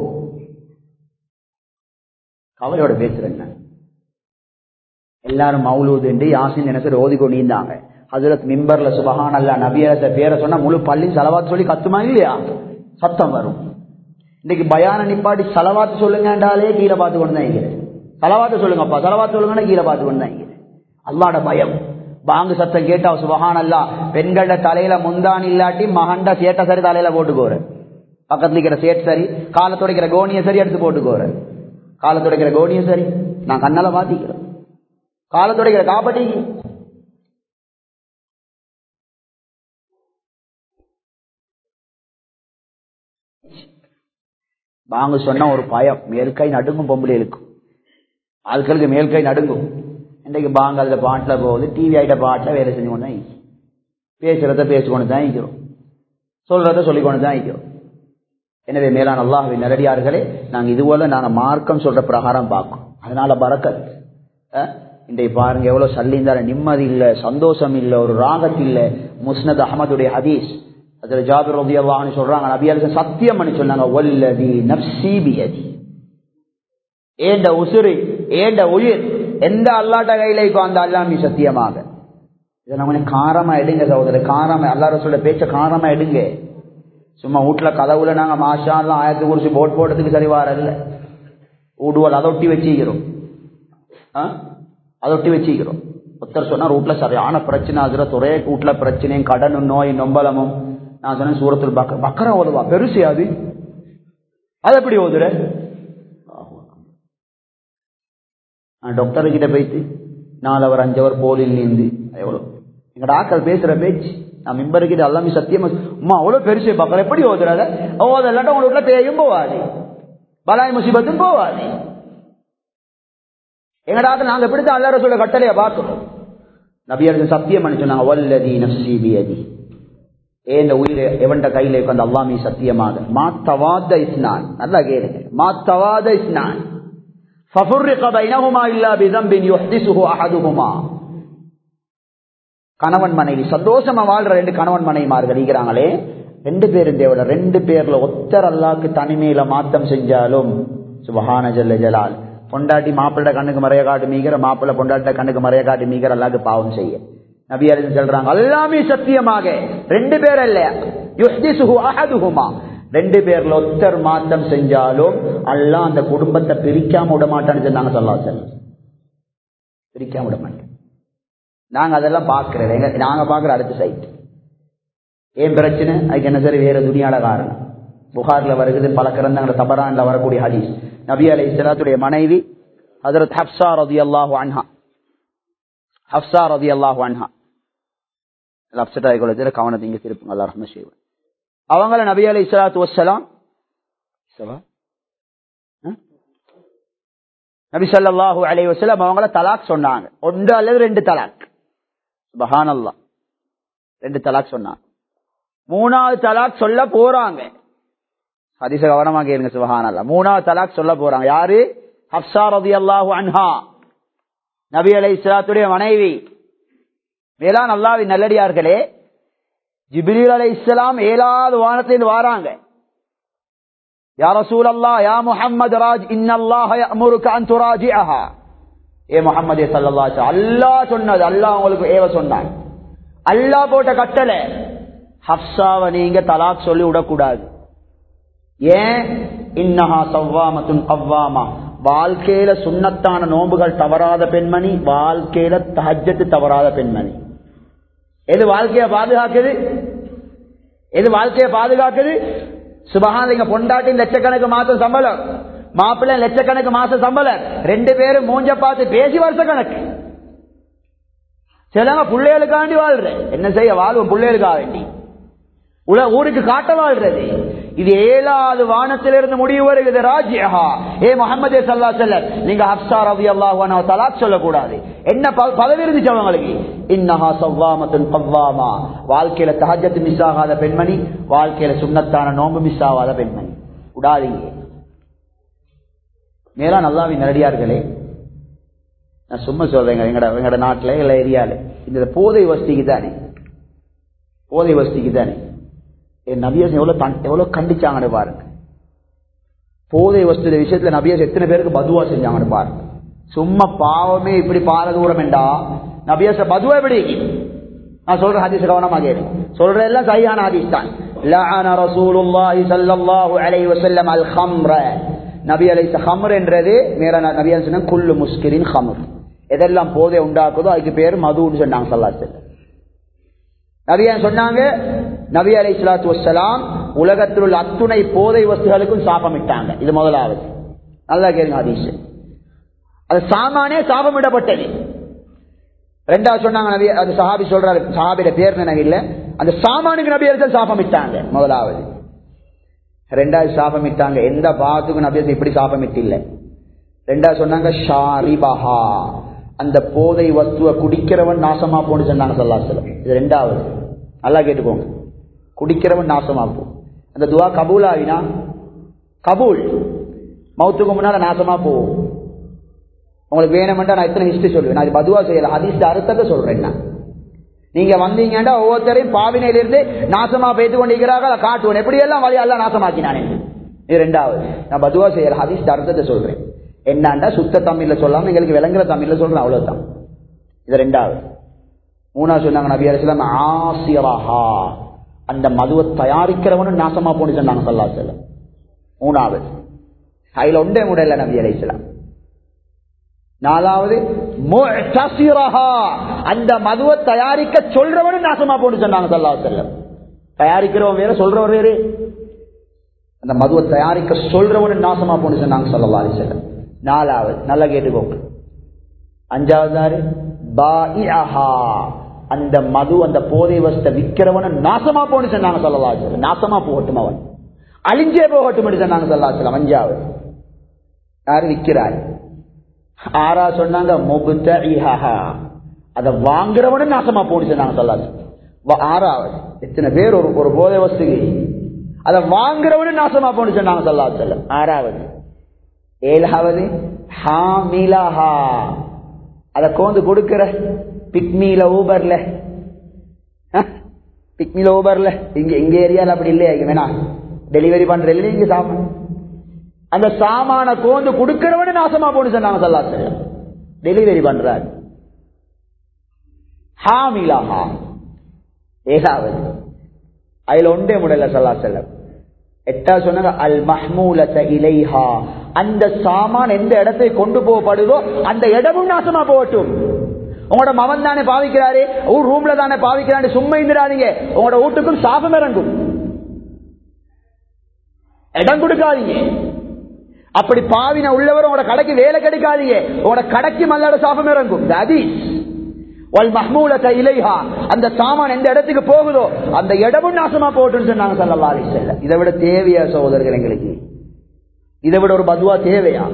கவலையோட பேசுறேன் எல்லாரும் மவுலூது யாசின் நினைச்சு ஓதி கொண்டிருந்தாங்க ஹசரத் மிம்பர்ல சுபஹான் அல்லா நபியரச பேரை சொன்னா முழு பள்ளி செலவாத்து சொல்லி கத்துமா இல்லையா சத்தம் வரும் இன்னைக்கு பயான நிப்பாட்டி செலவாத்து சொல்லுங்கன்றாலே கீழே பார்த்து கொண்டு தான் இருக்கிறேன் செலவாத்து சொல்லுங்கப்பா செலவாத்து சொல்லுங்கன்னா கீழே பார்த்து கொண்டு தான் இருக்கிறேன் அல்லாட பயம் பாங்கு சத்தம் கேட்டா சுபஹான் அல்லா பெண்கள தலையில முந்தான் இல்லாட்டி மகண்ட சேட்ட சரி தலையில போட்டு போற பக்கத்துல இருக்கிற சேட் சரி காலை துடைக்கிற கோணிய சரி எடுத்து போட்டுக்கோற காலை துடைக்கிற கோணிய சரி நான் கண்ணால மாத்திக்கிறேன் காலை துடைக்கிற காப்பட்டி வாங்க சொன்னா ஒரு பயம் மேல்கை நடுங்கும் பொம்பளை இருக்கும் ஆட்களுக்கு மேல்கை நடுங்கும் இன்றைக்கு பாங்க அதுல பாட்டுல போகுது டிவி ஆயிட்ட பாட்டுல வேலை செஞ்சு கொண்டு தான் இருக்கிறோம். பேசுறத பேசிக்கொண்டு தான் இருக்கிறோம் சொல்றத சொல்லிக்கொண்டு தான் இருக்கிறோம் எனவே மேலான அல்லாஹுவின் நேரடியார்களே நாங்க இதுபோல நாங்க மார்க்கம் சொல்ற பிரகாரம் பார்க்கோம் அதனால பறக்கத் அஹ், இன்றைக்கு பாருங்க எவ்வளவு சல்லிந்தார நிம்மதி இல்ல சந்தோஷம் இல்ல ஒரு ராகத் இல்ல முஸ்னத் அகமதுடைய ஹதீஸ் அதுல ஜாபிர் ரபி அல்லாஹ்னு சொல்றாங்க நபியாளுக்கு சத்தியம் பண்ணி சொன்னாங்க ஒல்லதி நப்சி பியதி ஏண்ட உசுறு ஏண்ட உயிர் எந்த அல்லாட்ட கையில இருக்கோ அந்த அல்லாமி சத்தியமாக இதை நம்ம காரமா எடுங்க சகோதரர் காரமா எல்லாரும் சொல்ல பேச்ச காரமா எடுங்க சும்மா வீட்டுல கதவுல நாங்க மாஷா எல்லாம் ஆயிரத்தி குறிச்சு போட் போட்டதுக்கு சரி வரல ஊடுவல் அதை ஒட்டி வச்சுக்கிறோம் ஆ? அதை ஒட்டி வச்சுக்கிறோம் ஒருத்தர் சொன்னா வீட்டுல சரியான பிரச்சனை அதுல துறைய வீட்டுல பிரச்சனையும் கடனும் நோய் நொம்பலமும் நான் சொன்னேன் சூரத்தில் பக்க பக்கரம் ஓதுவா பெருசு அது அது எப்படி ஓதுற நான் டாக்டர் கிட்ட போயிட்டு நாலவர் அஞ்சவர் போலில் நீந்து எவ்வளவு எங்கட ஆக்கள் பேசுற பேச்சு நான் மிம்பருக்கிட்ட எல்லாமே சத்தியமா அம்மா அவ்வளவு பெருசு பக்கம் எப்படி ஓதுறத ஓத இல்லாட்ட உங்க வீட்டுல பேயும் போவாது பலாய் முசிபத்தும் போவாது எங்கட ஆக்கள் நாங்க எப்படித்தான் எல்லார சொல்ல கட்டளைய பார்க்கிறோம் நபியர்கள் சத்தியம் பண்ணி சொன்னாங்க வல்லதி நப்சி பியதி ஏந்த உயிர் எவன்ட கையில உட்காந்து அல்லாமி சத்தியமாக மாத்தவாத இஸ்னான் நல்லா கேளுங்க மாத்தவாத இஸ்னான் ففرق بينهما إلا بذنب يحدثه أحدهما கணவன் மனைவி சந்தோஷமா வாழ்ற ரெண்டு கணவன் மனைவிமார்கள் இருக்கிறாங்களே ரெண்டு பேரும் தேவல ரெண்டு பேர்ல ஒத்தர் அல்லாக்கு தனிமையில மாத்தம் செஞ்சாலும் சுபஹான ஜல்ல ஜலால் பொண்டாட்டி மாப்பிள்ளை கண்ணுக்கு மறைய காட்டு மீகிற மாப்பிள்ளை பொண்டாட்ட கண்ணுக்கு மறைய காட்டு மீகிற அல்லாக்கு பாவம் செய்ய நபி அறிஞர் சொல்றாங்க எல்லாமே சத்தியமாக ரெண்டு பேர் அல்ல யுஹ்திசுஹு அஹதுஹுமா ரெண்டு பேர்ல ஒத்தர் மாத்தம் செஞ்சாலும் அல்லாஹ் அந்த குடும்பத்தை பிரிக்காம விட மாட்டான்னு சொன்னாங்க சொல்லா செல்லம் பிரிக்காம விட மாட்டேன் நாங்க அதெல்லாம் பார்க்கிறோம் எங்க நாங்க பார்க்கிற அடுத்த சைட் ஏன் பிரச்சனை அதுக்கு என்ன சரி வேற துணியால காரணம் புகார்ல வருகிறது பல கிரந்தங்கள தபரான்ல வரக்கூடிய ஹதீஸ் நபி அலை இஸ்லாத்துடைய மனைவி ஹதரத் ஹப்சா ரதி அல்லாஹு அன்ஹா ஹப்சா ரதி அல்லாஹு அன்ஹா அப்செட் ஆகிக்கொள்ள கவனத்தை இங்க திருப்புங்க அல்லா ரஹ்ம செய்வன் அவங்கள நபி அலை இஸ்லாத்து வசலாம் நபி ஸல்லல்லாஹு அலைஹி வஸல்லம் அவங்கள தலாக் சொன்னாங்க ஒன்று அல்லது ரெண்டு தலாக் சுபஹானல்லாஹ் ரெண்டு தலாக் சொன்னாங்க மூணாவது தலாக் சொல்ல போறாங்க ஹதீஸ கவனமா கேளுங்க சுபஹானல்லாஹ் மூணாவது தலாக் சொல்ல போறாங்க யாரு ஹப்சா ரலியல்லாஹு அன்ஹா நபி அலைஹிஸ்ஸலாத்துடைய மனைவி மேலான் அல்லாஹ்வின் நல்லடியார்களே ஜிப்ரீல் அலைஹிஸ்ஸலாம் ஏழாவது வானத்திலிருந்து வாராங்க யா ரசூல் அல்லா யா முஹம்மது ராஜ் இன்னல்லாஹ யஅமுருக அன் துராஜிஅஹா ஏ முஹம்மதே ஸல்லல்லாஹு அலைஹி அல்லாஹ் சொன்னது அல்லாஹ் உங்களுக்கு ஏவ சொன்னான் அல்லாஹ் போட்ட கட்டளை ஹப்ஸாவை நீங்க தலாக் சொல்லி விடக்கூடாது ஏன் இன்னஹா சவ்வாமத்துன் கவ்வாமா வாழ்க்கையில சுண்ணத்தான நோன்புகள் தவறாத பெண்மணி வாழ்க்கையில தஹஜ்ஜத்து தவறாத பெண்மணி எது வாழ்க்கைய பாதுகாக்குது எது வாழ்க்கைய பாதுகாக்குது சுபகாலிங்க பொண்டாட்டி லட்சக்கணக்கு மாசம் சம்பளம் மாப்பிள்ளை லட்சக்கணக்கு மாசம் சம்பளம் ரெண்டு பேரும் மூஞ்ச பார்த்து பேசி வருஷ கணக்கு சிலவங்க பிள்ளைகளுக்காண்டி வாழ்ற என்ன செய்ய வாழ்வோம் பிள்ளைகளுக்காக வேண்டி உல ஊருக்கு காட்ட வாழ்றது இது ஏழாவது வானத்திலிருந்து முடிவு வருகிறது ராஜ்யஹா ஏ முகமது சல்லா செல்ல நீங்க ஹப்சா ரவி அல்லாஹ் தலாக் சொல்லக்கூடாது என்ன ப- பதவி இருந்துச்சு அவங்களுக்கு இன்னஹா சவ்வாமத்துன் பவ்வாமா வாழ்க்கையில தஹஜத்து மிஸ் ஆகாத பெண்மணி வாழ்க்கையில சுண்ணத்தான நோம்பு மிஸ் ஆகாத பெண்மணி விடாதீங்க மேலா நல்லாவின் நேரடியார்களே நான் சும்மா சொல்றேங்க எங்கட எங்கட நாட்டுல எல்லா ஏரியால இந்த போதை வசதிக்கு தானே போதை வசதிக்கு தானே என் நபியாஸ் எவ்வளவு தன்- எவ்வளவு கண்டிச்சாங்கன்னு பாருங்க போதை வஸ்து விஷயத்துல நபியாஸ் எத்தனை பேருக்கு பதுவா செஞ்சாங்கன்னு பாருங்க சும்மா பாவமே இப்படி பார தூரம் என்றா நபியாச பதுவா எப்படி நான் சொல்ற ஹதீஸ் கவனமா கேளு சொல்ற எல்லாம் சரியான ஹதீஸ் தான் லஅன ரசூலுல்லாஹி ஸல்லல்லாஹு அலைஹி வஸல்லம் அல் ஹம்ர நபி அலைஹி ஹம்ர் என்றது மேல நபி சொன்ன குல்லு முஸ்கிரின் ஹம்ர் எதெல்லாம் போதை உண்டாக்குதோ அதுக்கு பேர் மதுன்னு சொன்னாங்க ஸல்லல்லாஹு அலைஹி வஸல்லம் நபியான் சொன்னாங்க நபி அலை சலாத்து வசலாம் உலகத்தில் உள்ள அத்துணை போதை வஸ்துகளுக்கும் சாபமிட்டாங்க இது முதலாவது நல்லா கேளுங்க ஹதீஸ் அது சாமானே சாபமிடப்பட்டது ரெண்டாவது சொன்னாங்க நபி அது சஹாபி சொல்றாரு சஹாபியோட பேர் நினைவு இல்ல அந்த சாமானுக்கு நபியர்கள் சாபமிட்டாங்க முதலாவது ரெண்டாவது சாபமிட்டாங்க எந்த பாத்துக்கும் நபியர்கள் இப்படி சாபமிட்டு இல்ல ரெண்டாவது சொன்னாங்க ஷாரிபஹா அந்த போதை வஸ்துவை குடிக்கிறவன் நாசமா போன்னு சொன்னாங்க சல்லாசலம் இது ரெண்டாவது நல்லா கேட்டுக்கோங்க குடிக்கிறவன் நாசமா போ அந்த துவா கபூல் ஆகினா கபூல் மௌத்துக்கு முன்னால நாசமா போகும் உங்களுக்கு வேணுமெண்டா நான் எத்தனை ஹிஸ்டரி சொல்லுவேன் நான் பதுவா செய்யல ஹதீஸ் அர்த்தத்தை சொல்றேன் நான் நீங்க வந்தீங்கன்னா ஒவ்வொருத்தரையும் பாவினையிலிருந்து நாசமா பேத்து கொண்டிருக்கிறார்கள் அதை காட்டுவேன் எப்படி எல்லாம் வழி எல்லாம் நாசமாக்கினான் இது ரெண்டாவது நான் பதுவா செய்யல ஹதீஸ் அர்த்தத்தை சொல்றேன் என்னண்டா சுத்த தமிழ்ல சொல்லாம எங்களுக்கு விளங்குற தமிழ்ல சொல்றேன் அவ்வளவுதான் இது ரெண்டாவது மூணாவது சொன்னாங்க நபி அலிஸ்லாம் ஆசியராஹா அந்த மதுவை தயாரிக்கிறவனும் நாசமா போன்னு சொன்னாங்க சல்லா செல்லம் மூணாவது அதுல ஒன்றே முடியல நபி அலிஸ்லாம் நாலாவது அந்த மதுவை தயாரிக்க சொல்றவனும் நாசமா போன்னு சொன்னாங்க சல்லா செல்லம் தயாரிக்கிறவன் வேற சொல்றவர் வேறு அந்த மதுவை தயாரிக்க சொல்றவனும் நாசமா போன்னு சொன்னாங்க சல்லா அலி செல்லம் நாலாவது நல்லா கேட்டுக்கோங்க அஞ்சாவது பாஇஹா அந்த மது அந்த போதை வஸ்த விற்கிறவன நாசமா போன்னு சொன்னாங்க சொல்லலாம் நாசமா போகட்டும் அவன் அழிஞ்சே போகட்டும் சொன்னாங்க சொல்லலாம் அஞ்சாவது யாரு விற்கிறார் ஆறா சொன்னாங்க அதை வாங்குறவனும் நாசமா போன்னு சொன்னாங்க சொல்லாது ஆறாவது எத்தனை பேர் ஒரு ஒரு போதை வஸ்துக்கு அதை வாங்குறவனும் நாசமா போன்னு சொன்னாங்க சொல்லா செல்லம் ஆறாவது ஏழாவது ஹாமிலஹா அதை கோந்து கொடுக்கிற பிக்மியில ஊபர்ல பிக்மியில ஊபர்ல இங்க எங்க ஏரியால அப்படி இல்லையா இங்க வேணா டெலிவரி பண்ற இங்க சாமான் அந்த சாமான கோந்து கொடுக்கிறவனு நாசமா போன்னு சொன்னாங்க சொல்லா செல்லம் டெலிவரி பண்றாரு ஹாமிலஹா ஏழாவது அதுல ஒன்றே முடல சொல்லா செல்லம் எட்டா சொன்னாங்க அல் மஹ்மூலத இலைஹா அந்த சாமான் எந்த இடத்தை கொண்டு போகப்படுதோ அந்த இடமும் நாசமா போகட்டும் உங்களோட மவன் தானே பாவிக்கிறாரு ஊர் ரூம்ல தானே பாவிக்கிறாரு சும்மா இருந்துடாதீங்க உங்களோட வீட்டுக்கும் சாபம் இறங்கும் இடம் கொடுக்காதீங்க அப்படி பாவின உள்ளவர் உங்களோட கடைக்கு வேலை கிடைக்காதீங்க உங்களோட கடைக்கு மல்லாட சாபம் இறங்கும் ஹதீஸ் அந்த சாமான் எந்த இடத்துக்கு போகுதோ அந்த இடமும் நாசமா போட்டுன்னு சொன்னாங்க சல்லா அலி செல்ல இதை விட தேவையா சகோதரர்கள் எங்களுக்கு இதை விட ஒரு பதுவா தேவையா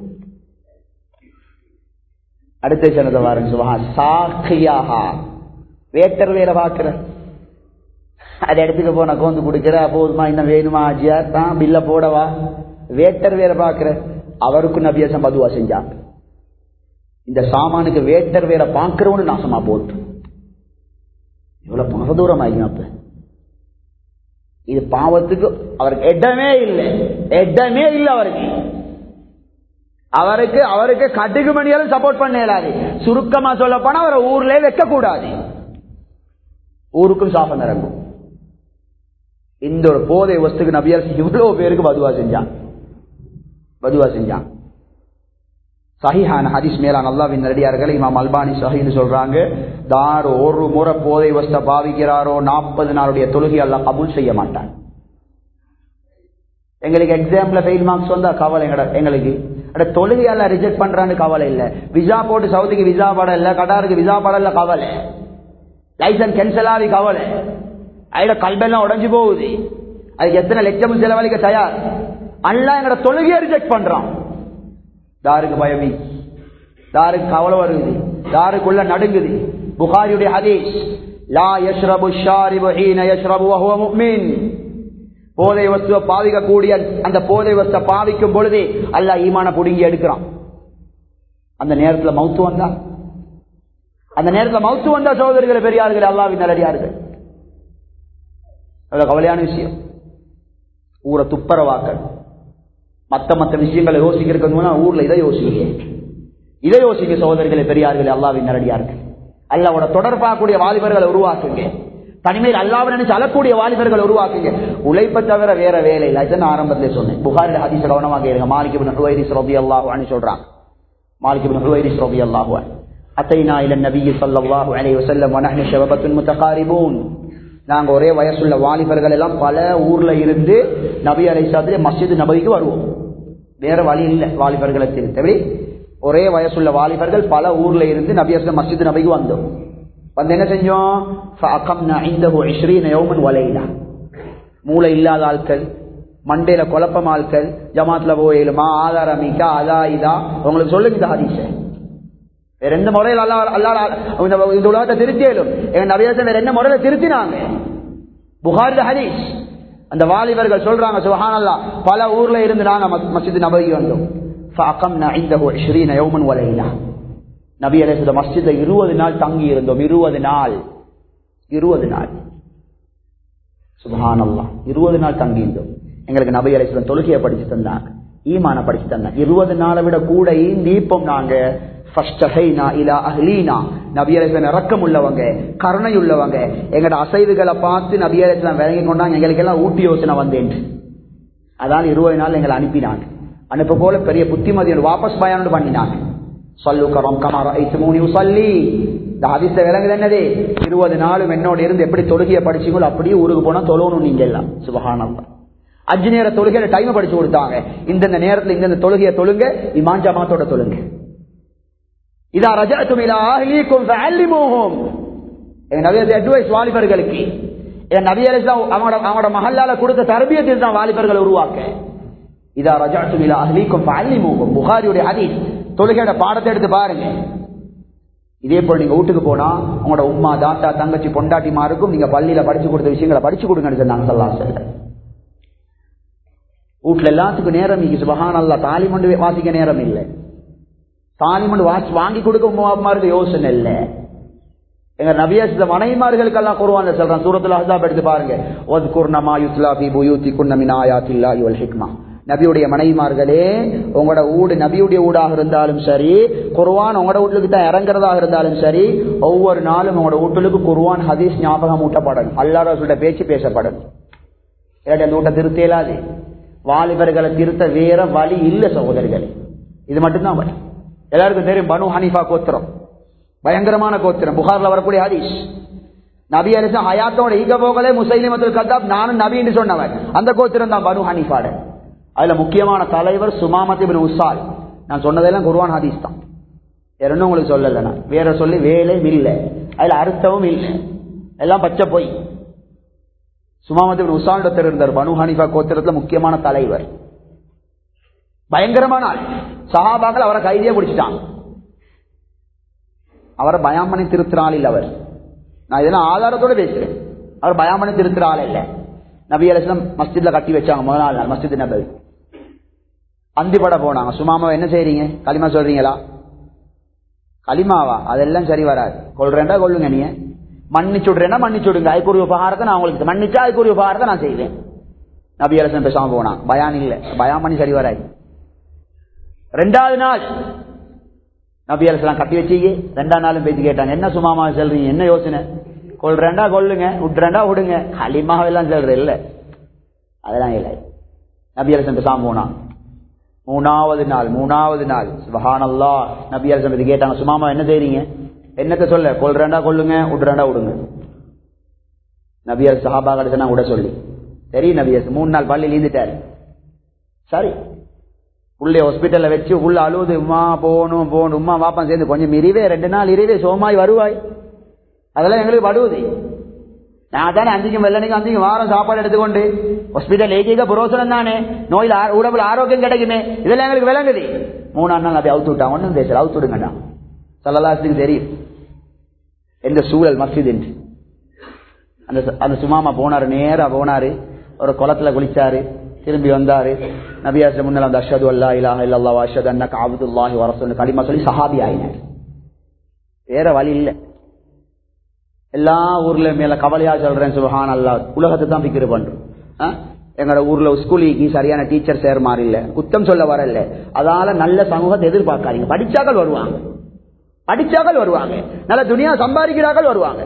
அடுத்த சொன்னதை வாருங்க சுபா சாக்கியாகா வேட்டர் வேலை பார்க்கிற அது இடத்துக்கு போன கோந்து குடிக்கிற போதுமா இன்னும் வேணுமா ஆஜியா தான் பில்ல போடவா வேட்டர் வேலை பார்க்கிற அவருக்கும் நபியாசம் பதுவா செஞ்சாங்க இந்த சாமானுக்கு வேட்டர் வேற பார்க்கிறவனு நாசமா போட்டு இவ்வளவு மகதூரம் ஆகியும் அப்ப இது பாவத்துக்கு அவருக்கு இடமே இல்லை இடமே இல்லை அவருக்கு அவருக்கு அவருக்கு கட்டுக்கு மணியாலும் சப்போர்ட் பண்ண இயலாது சுருக்கமா சொல்ல போனா அவரை ஊர்ல வைக்க கூடாது ஊருக்கும் சாபம் இறங்கும் இந்த ஒரு போதை வஸ்துக்கு நபியால் இவ்வளவு பேருக்கு பதுவா செஞ்சான் பதுவா செஞ்சான் சஹிஹான ஹதீஸ் மேலான அல்லாவின் நடிகார்கள் இமாம் அல்பானி சஹின்னு சொல்றாங்க தார் ஒரு முறை போதை வஸ்த பாவிக்கிறாரோ நாற்பது நாளுடைய தொழுகை எல்லாம் கபூல் செய்ய மாட்டான் எங்களுக்கு எக்ஸாம்ல ஃபெயில் மார்க்ஸ் வந்தா கவலை எங்களுக்கு அட தொழுகையெல்லாம் ரிஜெக்ட் பண்றான்னு கவலை இல்ல விசா போட்டு சவுதிக்கு விசா படம் இல்ல கடாருக்கு விசா படம் இல்ல கவலை லைசன்ஸ் கேன்சல் ஆகி கவலை அதுல கல்பெல்லாம் உடஞ்சு போகுது அதுக்கு எத்தனை லட்சம் செலவழிக்க தயார் அல்ல எங்கட தொழுகையை ரிஜெக்ட் பண்றான் தாருக்கு பயமி தாருக்கு கவலை வருது தாருக்குள்ள நடுங்குது புகாரியுடைய ஹதீஸ் லா யஷ்ரபு ஷாரிபு ஹீன யஷ்ரபு வஹுவ முஃமின் போதை வஸ்துவை பாவிக்கக்கூடிய அந்த போதை வஸ்துவை பாவிக்கும் பொழுது அல்லாஹ் ஈமான புடுங்கி எடுக்கிறான் அந்த நேரத்தில் மவுத்து வந்தா அந்த நேரத்தில் மவுத்து வந்தா சகோதரிகளை பெரியார்கள் அல்லாவின் நல்லடியார்கள் அவ்வளவு கவலையான விஷயம் ஊரை துப்பரவாக்கள் மத்த மத்த விஷயங்களை யோசிக்கிறதுக்கு ஊர்ல இதை யோசிங்க இதை யோசிங்க சகோதரிகளை பெரியார்கள் அல்லாவின் நேரடியார்கள் அல்லாவோட தொடர்பாகக்கூடிய வாலிபர்களை உருவாக்குங்க தனிமையில் அல்லாவை நினைச்சு அழக்கூடிய வாலிபர்களை உருவாக்குங்க உழைப்பை தவிர வேற வேலை இல்லை நான் ஆரம்பத்திலே சொன்னேன் புகாரில் ஹதீஸ் கவனமாக இருங்க மாலிக் இப்னு ஹுவைரிஸ் ரலியல்லாஹு அன்ஹு சொல்றாங்க மாலிக் இப்னு ஹுவைரிஸ் ரலியல்லாஹு அன்ஹு அத்தைனா இல நபி ஸல்லல்லாஹு அலைஹி வஸல்லம் ونحن شبابة متقاربون நாங்க ஒரே வயசுள்ள வாலிபர்கள் எல்லாம் பல ஊர்ல இருந்து நபி அலைசாத்திலே மஸ்ஜித் நபிக்கு வருவோம் வேற வழி இல்லை வாலிபர்களை திருத்தபடி ஒரே வயசுள்ள வாலிபர்கள் பல ஊர்ல இருந்து நபி அலைஹிஸ்ஸலாம் மஸ்ஜித் நபிக்கு வந்தோம் வந்து என்ன செஞ்சோம் فَأَقَمْنَا عِنْدَهُ عِشْرِينَ يَوْمًا وَلَيْلَةً மூளை இல்லாத ஆட்கள் மண்டையில குழப்பம் ஆட்கள் ஜமாத்ல போயிலுமா ஆதாரமிக்கா அதா இதா உங்களுக்கு சொல்லுங்க இந்த ஹதீஸை வேற எந்த முறையில் அல்லா அல்லா இந்த இந்த உலகத்தை திருத்தியலும் எங்க நபியாசன் வேற என்ன முறையில திருத்தினாங்க புகார் ஹதீஸ் அந்த வாலிபர்கள் சொல்றாங்க சுஹானல்லா பல ஊர்ல இருந்து நாங்க மஸ்- மஸ்ஜித் நபி வந்தோம் فأقمنا عنده 20 يوما وليلة நபி அலைஹிஸ்ஸலாம் மஸ்ஜித்ல 20 நாள் தங்கி இருந்தோம் 20 நாள் 20 நாள் சுபஹானல்லாஹ் 20 நாள் தங்கி இருந்தோம் எங்களுக்கு நபி அலைஹிஸ்ஸலாம் தொழுகையை படிச்சு தந்தாங்க ஈமான படிச்சு தந்தாங்க 20 நாளை விட கூட நீப்போம் நாங்க ஃபஸ்டஹைனா இலா அஹ்லீனா நபி அலைஹிஸ்ஸலாம் இரக்கம் உள்ளவங்க கருணை உள்ளவங்க எங்கட அசைவுகளை பார்த்து நபி அலைஹிஸ்ஸலாம் விளங்கி கொண்டாங்க எங்களுக்கு எல்லாம் ஊட்டி யோசனை வந்தேன் அதான் இருபது நாள் எங்களை அனுப்பினாங்க அனுப்ப போல பெரிய புத்திமதியோட வாபஸ் பயானோடு பண்ணினாங்க சொல்லு கரம் கமார ஐத்துமூனி சொல்லி இந்த ஹதீஸ விளங்குது என்னது இருபது நாளும் என்னோட இருந்து எப்படி தொழுகையை படிச்சீங்களோ அப்படியே ஊருக்கு போனா தொழணும் நீங்க எல்லாம் சுபகானந்தம் அஞ்சு நேர தொழுகையில டைம் படிச்சு கொடுத்தாங்க இந்தந்த நேரத்துல இந்தந்த தொழுகையை தொழுங்க இமான் ஜமாத்தோட தொழுங்க இதா ரஜஅத்தும் இலா அஹ்லீக்கும் ஃபஅல்லிமூஹும் எங்க நபிய அட்வைஸ் வாலிபர்களுக்கு என் நபி அலிஸ்லாம் அவங்களோட அவங்களோட மஹல்லால கொடுத்த தரபியத்தில் தான் வாலிபர்களை உருவாக்க இதா ரஜஅத்தும் இலா அஹ்லீக்கும் ஃபஅல்லிமூஹும் புகாரியுடைய ஹதீஸ் தொழுகையோட பாடத்தை எடுத்து பாருங்க இதே போல நீங்க வீட்டுக்கு போனா உங்களோட உம்மா தாத்தா தங்கச்சி பொண்டாட்டிமாருக்கும் நீங்க பள்ளியில படிச்சு கொடுத்த விஷயங்களை படிச்சு கொடுங்கன்னு சொன்னாங்க சல்லல்லாஹு அலைஹி வஸல்லம் வீட்டுல எல்லாத்துக்கும் நேரம் இங்க சுபஹான் அல்லா தாலிமண்டு வாசிக்க நேரம் இல்லை தாலிமண்டு வாசி வாங்கி கொடுக்க உமாருக்கு யோசனை இல்லை எங்க நபியாசித மனைமார்களுக்கெல்லாம் குருவான் சொல்றான் சூரத்துல அஹ்ஸாப் எடுத்து பாருங்க வத்குர்னமா யுத்லா ஃபீ புயூத்திகுன்ன மின் ஆயாத்தில்லாஹி வல் ஹிக்மா நபியுடைய மனைவிமார்களே உங்களோட ஊடு நபியுடைய ஊடாக இருந்தாலும் சரி குர்வான் உங்களோட வீட்டுக்கு தான் இறங்குறதாக இருந்தாலும் சரி ஒவ்வொரு நாளும் உங்களோட வீட்டுக்கு குர்வான் ஹதீஸ் ஞாபகம் ஊட்டப்படணும் அல்லா ரசூல்ட பேச்சு பேசப்படணும் இல்லாட்டி அந்த வீட்டை திருத்த இயலாது வாலிபர்களை திருத்த வேற வழி இல்ல சகோதரர்கள் இது மட்டும்தான் வழி எல்லாருக்கும் தெரியும் பனு ஹனீஃபா கோத்திரம் பயங்கரமான கோத்திரம் புகார்ல வரக்கூடிய ஹதீஸ் நபி அலிசா ஹயாத்தோட ஈக போகலே முசைலிமத்துல் கத்தாப் நானும் நபி என்று சொன்னவன் அந்த கோத்திரம் தான் பனு ஹனீஃபாட அதுல முக்கியமான தலைவர் சுமாமத் இப்னு உசால் நான் சொன்னதெல்லாம் குர்ஆன் ஹதீஸ் தான் வேற ஒன்றும் உங்களுக்கு சொல்லல நான் வேற சொல்லி வேலை இல்லை அதுல அர்த்தமும் இல்லை எல்லாம் பச்சை போய் சுமாமத் இப்னு உசால் ஒருத்தர் இருந்தார் பனு ஹனீஃபா கோத்திரத்துல முக்கியமான தலைவர் பயங்கரமான ஆள் சஹாபாக்கள் அவரை கைதியே பிடிச்சிட்டாங்க அவரை பயம் பண்ணி திருத்துற ஆள் இல்லை அவர் நான் இதெல்லாம் ஆதாரத்தோட பேசுறேன் அவர் பயம் பண்ணி திருத்துற ஆள் இல்லை நபி அலிஸ்லாம் மஸ்ஜித்ல கட்டி வச்சாங்க முதல் நாள் நாள் மஸ்ஜித் நபி அந்திப்பட போனாங்க சும்மாமா என்ன செய்றீங்க களிமா சொல்றீங்களா களிமாவா அதெல்லாம் சரி வராது கொள்றேன்டா கொள்ளுங்க நீங்க மன்னிச்சுடுறேன்னா மன்னிச்சுடுங்க அதுக்குரிய உபகாரத்தை நான் உங்களுக்கு மன்னிச்சா அதுக்குரிய உபகாரத்தை நான் செய்வேன் நபி அலிஸ்லாம் பேசாம போனான் பயான் இல்ல பயான் பண்ணி சரி வராது ரெண்டாவது நாள் நபி அலிஸ்லாம் கட்டி வச்சீங்க ரெண்டாம் நாளும் பேசி கேட்டாங்க என்ன சும்மாமா சொல்றீங்க என்ன யோசனை கொள்றேன்டா கொள்ளுங்க விட்டுறேன்டா விடுங்க களிமாவெல்லாம் சொல்ற இல்ல அதெல்லாம் இல்லை நபி அலிஸ்லாம் பேசாம போனான் மூணாவது நாள் மூணாவது நாள் சுபஹானல்லா நபி அலிஸ்லாம் பத்தி கேட்டாங்க சும்மாமா என்ன செய்றீங்க என்னத்த சொல்ல கொள்றேன்டா கொள்ளுங்க விடுறேன்டா விடுங்க நபி அல் சஹாபா கிடைச்சா விட சொல்லி சரி நபி அலிஸ் மூணு நாள் பள்ளியில் இருந்துட்டாரு சரி உள்ளே ஹாஸ்பிட்டல்ல வச்சு உள்ள அழுவுது உமா போகணும் போகணும் உமா வாப்பா சேர்ந்து கொஞ்சம் இருவே ரெண்டு நாள் இருவே சோமாய் வருவாய் அதெல்லாம் எங்களுக்கு படுவது நான் தானே அஞ்சுக்கும் வெள்ளனைக்கும் அஞ்சுக்கும் வாரம் சாப்பாடு எடுத்துக்கொண்டு ஹாஸ்பிட்டல் ஏகிக்க புரோசனம் தானே நோயில் ஆ- உடம்புல ஆரோக்கியம் கிடைக்குமே இதெல்லாம் எங்களுக்கு விளங்குது மூணாம் நாள் அப்படி அவுத்து விட்டான் ஒன்றும் பேசல அவுத்து விடுங்கடா சல்லலாசத்துக்கு தெரியும் எந்த சூழல் மஸ்ஜித் என்று அந்த ச- அந்த சுமாமா போனாரு நேரா போனாரு ஒரு குளத்துல குளிச்சாரு திரும்பி வந்தாரு நபியாச முன்னால அந்த அஷது அல்லா இலாஹ இல்லல்லா அஷது அன்னக அப்துல்லாஹி வரசூல் களிமா சொல்லி சஹாபி ஆயினார் வேற வழி இல்ல எல்லா ஊர்ல மேல கவலையா சொல்றேன் சுபஹான் அல்லா உலகத்தை தான் பிக்கிற பண்றோம் ஆ? எங்களோட ஊர்ல ஸ்கூலுக்கு சரியான டீச்சர் சேர் மாதிரி இல்ல குத்தம் சொல்ல வரல அதால நல்ல சமூகத்தை எதிர்பார்க்காதீங்க படிச்சாக்கள் வருவாங்க படிச்சாக்கள் வருவாங்க நல்ல துணியா சம்பாதிக்கிறார்கள் வருவாங்க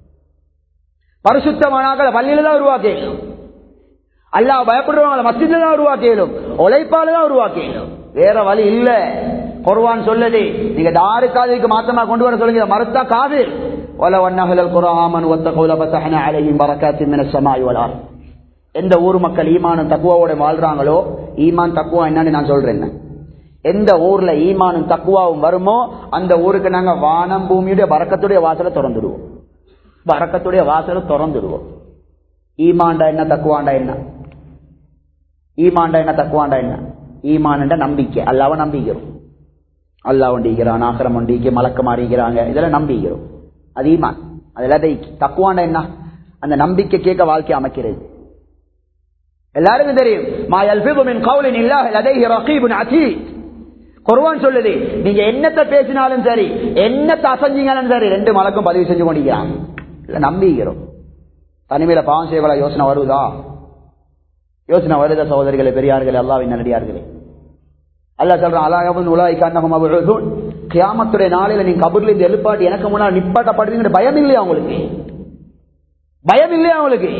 பரிசுத்தமானாக்களை பள்ளியில தான் உருவாக்கணும் அல்லாஹ் பயப்படுறவங்களை மஸ்ஜித்ல தான் உருவாக்கணும் உழைப்பால தான் உருவாக்கணும் வேற வழி இல்ல குர்ஆன் சொல்லுது நீங்க தாருக்காதுக்கு மாத்தமா கொண்டு வர சொல்லுங்க இதை மறுத்தா காது ولو أن أهل القرى آمنوا واتقوا لفتحنا عليهم بركات من السماء والأرض எந்த ஊர் மக்கள் ஈமானும் தக்குவாவோட வாழ்றாங்களோ ஈமான் தக்குவா என்னன்னு நான் சொல்றேன் எந்த ஊர்ல ஈமானும் தக்குவாவும் வருமோ அந்த ஊருக்கு நாங்க வானம் பூமியுடைய வரக்கத்துடைய வாசலை திறந்துடுவோம் வரக்கத்துடைய வாசலை திறந்துடுவோம் ஈமாண்டா என்ன தக்குவாண்டா என்ன ஈமாண்டா என்ன தக்குவாண்டா என்ன ஈமான்ட நம்பிக்கை அல்லாவ நம்பிக்கிறோம் அல்லாஹ் ஒண்டிக்கிறான் ஆக்கிரம் ஒண்டிக்க மலக்க மாறிக்கிறாங்க இதெல்லாம் நம்பிக்கிறோம் அது ஈமான் அது எல்லாத்தையும் தக்குவாண்டா என்ன அந்த நம்பிக்கை கேட்க வாழ்க்கை அமைக்கிறது எல்லாருக்கும் தெரியும் மா யல்ஃபிது மின் கௌலின் இல்லாஹ் லதைஹி ரகீபுன் அதீத் குர்ஆன் சொல்லுது நீங்க என்னத்தை பேசினாலும் சரி என்னத்தை அசஞ்சிங்கனாலும் சரி ரெண்டு மலக்கும் பதிவு செஞ்சு கொண்டிருக்கிறாங்க இல்ல நம்பிக்கிறோம் தனிமையில பாவம் செய்யக்கூட யோசனை வருதா யோசனை வருத சகோதரிகளே பெரியார்களே அல்லாவின் நல்லடியார்களே அல்லா சொல்றான் அல்லாஹ் உலாய் கண்ணகம் அவர்களும் கியாமத்துடைய நாளையில நீங்க கபூர்ல இருந்து எழுப்பாட்டி எனக்கு முன்னால் நிப்பாட்டப்படுவீங்க பயம் இல்லையா உங்களுக்கு பயம் இல்லையா உங்களுக்கு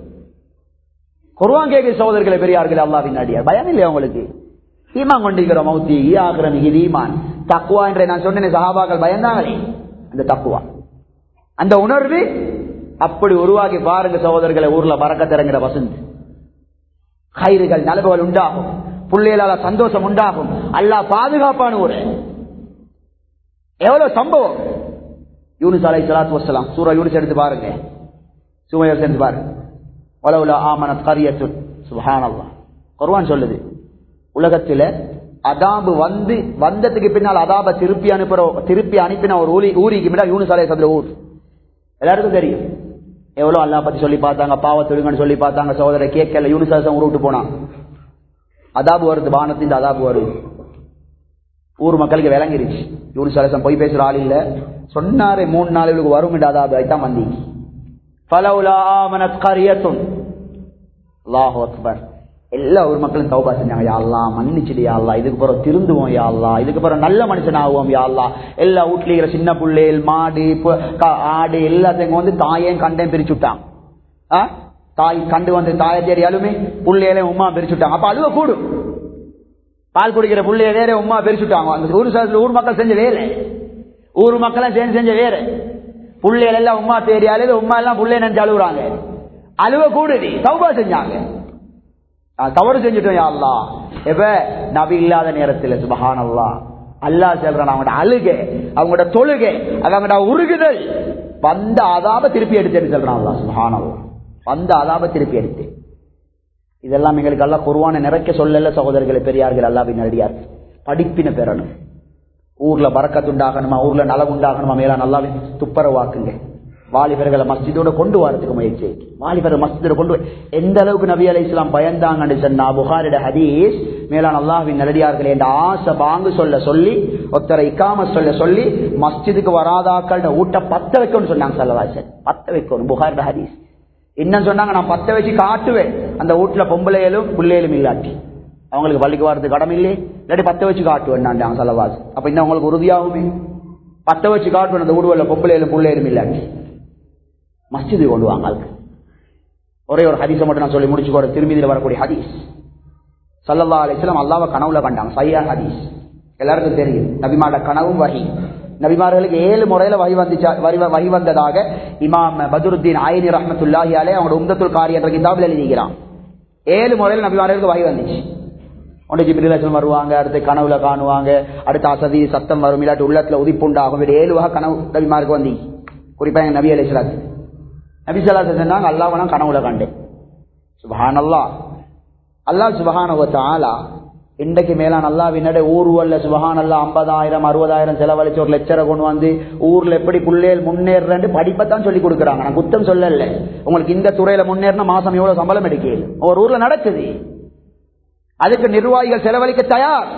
குர்வான் கேட்க சகோதரர்களை பெரியார்களே அல்லாவின் அடியார் பயம் இல்லையா உங்களுக்கு ஈமான் கொண்டிருக்கிறோம் மௌத்தி ஈயாகிரம் இது ஈமான் தக்குவா என்ற நான் சொன்னேன் சஹாபாக்கள் பயந்தாங்களே அந்த தக்குவா அந்த உணர்வு அப்படி உருவாக்கி பாருங்க சகோதரர்களை ஊர்ல பறக்கத்திறங்கிற வசந்த் கயிறுகள் நலவுகள் உண்டாகும் பிள்ளைகளால சந்தோஷம் உண்டாகும் அல்லா பாதுகாப்பான ஒரு எவ்வளவு சம்பவம் யூனிஸ் அலை சலாத்து வசலாம் சூரா யூனிஸ் எடுத்து பாருங்க சுமையர் எடுத்து பாருங்க வலவுல ஆமனத் கரியத்து சுபஹானல்லா குர்ஆன் சொல்லுது உலகத்துல அதாபு வந்து வந்ததுக்கு பின்னால் அதாப திருப்பி அனுப்புற திருப்பி அனுப்பின ஒரு ஊரி ஊரிக்கு முன்னாடி யூனிஸ் அலை சதுர ஊர் எல்லாருக்கும் தெரியும் எவ்வளவு அல்லா பத்தி சொல்லி பார்த்தாங்க பாவத்தொழுங்கன்னு சொல்லி பார்த்தாங்க சகோதர கேட்கல யூனிசாசம் ஊர் விட்டு போனான் அதாபு வருது வானத்தின் அதாபு வருது ஊர் மக்களுக்கு விளங்கிருச்சு யூனிசாசம் போய் பேசுற ஆள் இல்ல சொன்னாரு மூணு நாளுக்கு வரும் அதாபு தான் வந்தீங்க ஃபலவுலா ஆமனத் கரியத்துன் அல்லாஹு அக்பர் எல்லா ஊர் மக்களும் தௌபா செஞ்சாங்க யா அல்லா மன்னிச்சுடு யா அல்லா இதுக்கு பிறகு திருந்துவோம் யா அல்லா இதுக்கு பிறகு நல்ல மனுஷன் ஆகுவோம் யா அல்லா எல்லா வீட்ல இருக்கிற சின்ன புள்ளைகள் மாடு பு- க- ஆடு எல்லாத்தையும் வந்து தாயையும் கண்டையும் பிரிச்சு விட்டாங்க ஆ? தாய் கண்டு வந்து தாயை தெரியாலுமே புள்ளையிலையும் உமா பிரிச்சு விட்டாங்க அப்ப அழுவ கூடும் பால் குடிக்கிற புள்ளைய வேற உமா பிரிச்சுட்டாங்க அந்த ஊர் சாரத்துல ஊர் மக்கள் செஞ்ச வேலை ஊர் மக்களும் சேர்ந்து செஞ்ச வேற புள்ளைகள் எல்லாம் உமா தெரியாது உமா எல்லாம் புள்ளைய நினைச்சு அழுகுறாங்க அழுவ கூடுது சௌபா செஞ்சாங்க நான் தவறு செஞ்சுட்டோம் யா அல்லாஹ் எப்ப நபி இல்லாத நேரத்தில் சுபஹான் அல்லா அல்லாஹ் சொல்றான் அவங்களோட அழுகை அவங்களோட தொழுகை அவங்களோட உருகுதல் வந்த அதாப திருப்பி எடுத்தேன்னு சொல்றான் அல்லாஹ் சுபஹான் அல்லா வந்த அதாப திருப்பி எடுத்து இதெல்லாம் எங்களுக்கு எல்லாம் குருவான நிறைக்க சொல்லல சகோதரர்களை பெரியார்கள் அல்லாவின் அடியார் படிப்பின பெறணும் ஊர்ல பறக்கத்துண்டாகணுமா ஊர்ல நலம் உண்டாகணுமா மேலா நல்லாவே துப்பரவாக்குங்க வாலிபர்களை மஸ்ஜிதோட கொண்டு வரதுக்கு முயற்சி வாலிபர்கள் மஸ்ஜிதோட கொண்டு வர- எந்த அளவுக்கு நபி அலை இஸ்லாம் பயந்தாங்கன்னு சொன்னா புகாரிட ஹதீஸ் மேலான அல்லாஹ்வின் நல்லடியார்களே என்ற ஆசை பாங்கு சொல்ல சொல்லி ஒத்தரை இக்காம சொல்ல சொல்லி மஸ்ஜிதுக்கு வராதாக்கள் ஊட்ட பத்த வைக்கணும்னு சொன்னாங்க சல்லவாசன் பத்த வைக்கணும் புகாரிட ஹதீஸ் இன்னும் சொன்னாங்க நான் பத்த வச்சு காட்டுவேன் அந்த வீட்டுல பொம்பளையிலும் பிள்ளையிலும் இல்லாட்டி அவங்களுக்கு பள்ளிக்கு வரது கடமை இல்லையே இல்லாட்டி பத்த வச்சு காட்டுவேன் நான் சலவாஸ் அப்ப இன்னும் அவங்களுக்கு உறுதியாகுமே பத்த வச்சு காட்டுவேன் அந்த ஊடுவல்ல பொம்பளையிலும் பிள்ளையிலும் இல்லாட்டி மஸ்ஜிது கொண்டு வாங்க ஆளுக்கு. ஒரே ஒரு ஹதீஸை மட்டும் நான் சொல்லி முடிச்சு போற திரும்பிதில் வரக்கூடிய ஹதீஸ் சல்லல்லா அலிஸ்லாம் அல்லாவை கனவுல கண்டாங்க சையா ஹதீஸ் எல்லாருக்கும் தெரியும் நபிமாட கனவும் வகி நபிமார்களுக்கு ஏழு முறையில வகி வந்துச்சா வரி வகி வந்ததாக இமாம் பதுருத்தீன் ஆயினி ரஹமத்துல்லாஹி அலே அவங்களோட உம்தத்துல் காரி என்ற கிதாபில் எழுதிக்கிறான் ஏழு முறையில் நபிமார்களுக்கு வகி வந்துச்சு ஒன்று ஜிபிரிலேசன் வருவாங்க அடுத்து கனவுல காணுவாங்க அடுத்து அசதி சத்தம் வரும் இல்லாட்டி உள்ளத்துல உதிப்புண்டாகும் இப்படி ஏழு வகை கனவு நபிமாருக்கு வந்தீங்க குறிப்பா எங்க நபி அலிஸ்லாத்து நபி சலாத்து சொன்னாங்க அல்லாஹ் நான் கனவுல கண்டேன் சுபஹான் அல்லாஹ் அல்லாஹ் சுபஹான ஆலா இன்றைக்கு மேலான அல்லா வினட ஊர்வல்ல சுபஹான் அல்லா ஐம்பதாயிரம் அறுபதாயிரம் செலவழிச்சு ஒரு லெக்சரை கொண்டு வந்து ஊர்ல எப்படி புள்ளேல் முன்னேறன்னு படிப்பத்தான் சொல்லி கொடுக்குறாங்க நான் குத்தம் சொல்லல உங்களுக்கு இந்த துறையில முன்னேறினா மாசம் எவ்வளவு சம்பளம் எடுக்கல ஒரு ஊர்ல நடக்குது அதுக்கு நிர்வாகிகள் செலவழிக்க தயார்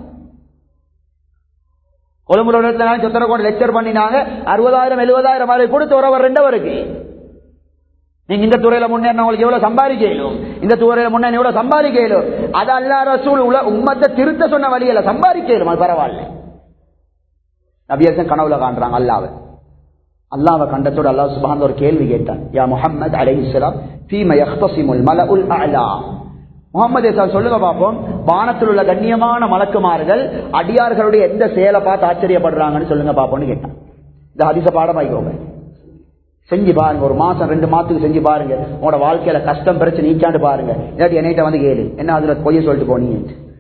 கொழும்புல ஒரு இடத்துல சொத்தரை கொண்டு லெக்சர் பண்ணினாங்க அறுபதாயிரம் எழுபதாயிரம் வரை கொடுத்து ஒரு ரெண்டவருக்கு நீங்க இந்த துறையில முன்னேறின உங்களுக்கு எவ்வளவு சம்பாதிக்கலும் இந்த துறையில முன்னேற எவ்வளவு சம்பாதிக்கலும் அது அல்லா ரசூல் உல உம்மத்தை திருத்த சொன்ன வழியில சம்பாதிக்கலும் அது பரவாயில்ல நபியரசன் கனவுல காண்றாங்க அல்லாவை அல்லாவை கண்டத்தோடு அல்லாஹ் சுபஹான் ஒரு கேள்வி கேட்டான் யா முஹம்மது அலைஹிஸ்ஸலாம் ஃபீம யஹ்தஸிமுல் மலஉல் அலா முகமது சார் சொல்லுங்க பாப்போம் வானத்தில் உள்ள கண்ணியமான மலக்குமார்கள் அடியார்களுடைய எந்த செயலை பார்த்து ஆச்சரியப்படுறாங்கன்னு சொல்லுங்க பாப்போம்னு கேட்டான் இந்த ஹதீஸ பாடமாய்க்கோங்க செஞ்சு பாருங்க ஒரு மாசம் ரெண்டு மாசத்துக்கு செஞ்சு பாருங்க உங்களோட வாழ்க்கையில கஷ்டம் பிரச்சனை நீக்காண்டு பாருங்க இல்லாட்டி என்னைட்ட வந்து கேளு என்ன அதுல பொய்ய சொல்லிட்டு போனீங்க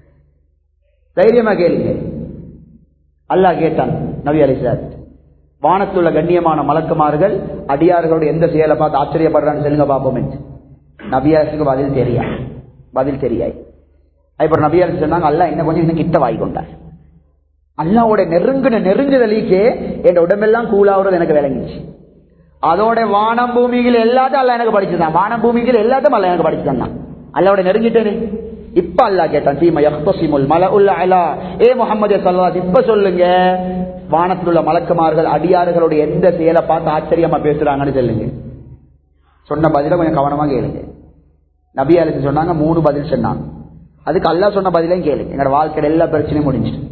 தைரியமா கேளுங்க அல்லாஹ் கேட்டான் நபி அலிசாத் வானத்துள்ள கண்ணியமான மலக்குமார்கள் அடியார்களோட எந்த செயலை பார்த்து ஆச்சரியப்படுறான்னு சொல்லுங்க பார்ப்போம் என்று நபியாருக்கு பதில் தெரியா பதில் தெரியாது அப்புறம் நபியார் சொன்னாங்க அல்ல என்ன கொஞ்சம் இன்னும் கிட்ட வாய்க்கொண்டார் அல்லாவோட நெருங்கின நெருங்குதலிக்கே என் உடம்பெல்லாம் கூலாவுறது எனக்கு விளங்கிச்சு அதோட வானம் பூமிகள் எல்லாத்தையும் அல்ல எனக்கு படிச்சுதான் வானம் பூமிகள் எல்லாத்தையும் அல்ல எனக்கு படிச்சுதான் அல்லாவோட நெருங்கிட்டேனே இப்ப அல்லா கேட்டான் தீம யக்தசிமுல் மல உள்ள அலா ஏ முகமது சல்லாஸ் இப்ப சொல்லுங்க வானத்தில் உள்ள மலக்குமார்கள் அடியார்களோட எந்த செயலை பார்த்து ஆச்சரியமா பேசுறாங்கன்னு சொல்லுங்க சொன்ன பதில கொஞ்சம் கவனமா கேளுங்க நபி அலிசு சொன்னாங்க மூணு பதில் சொன்னாங்க அதுக்கு அல்லா சொன்ன பதிலையும் கேளுங்க எங்களோட வாழ்க்கையில எல்லா பிரச்சனையும் முடிஞ்சிட்டு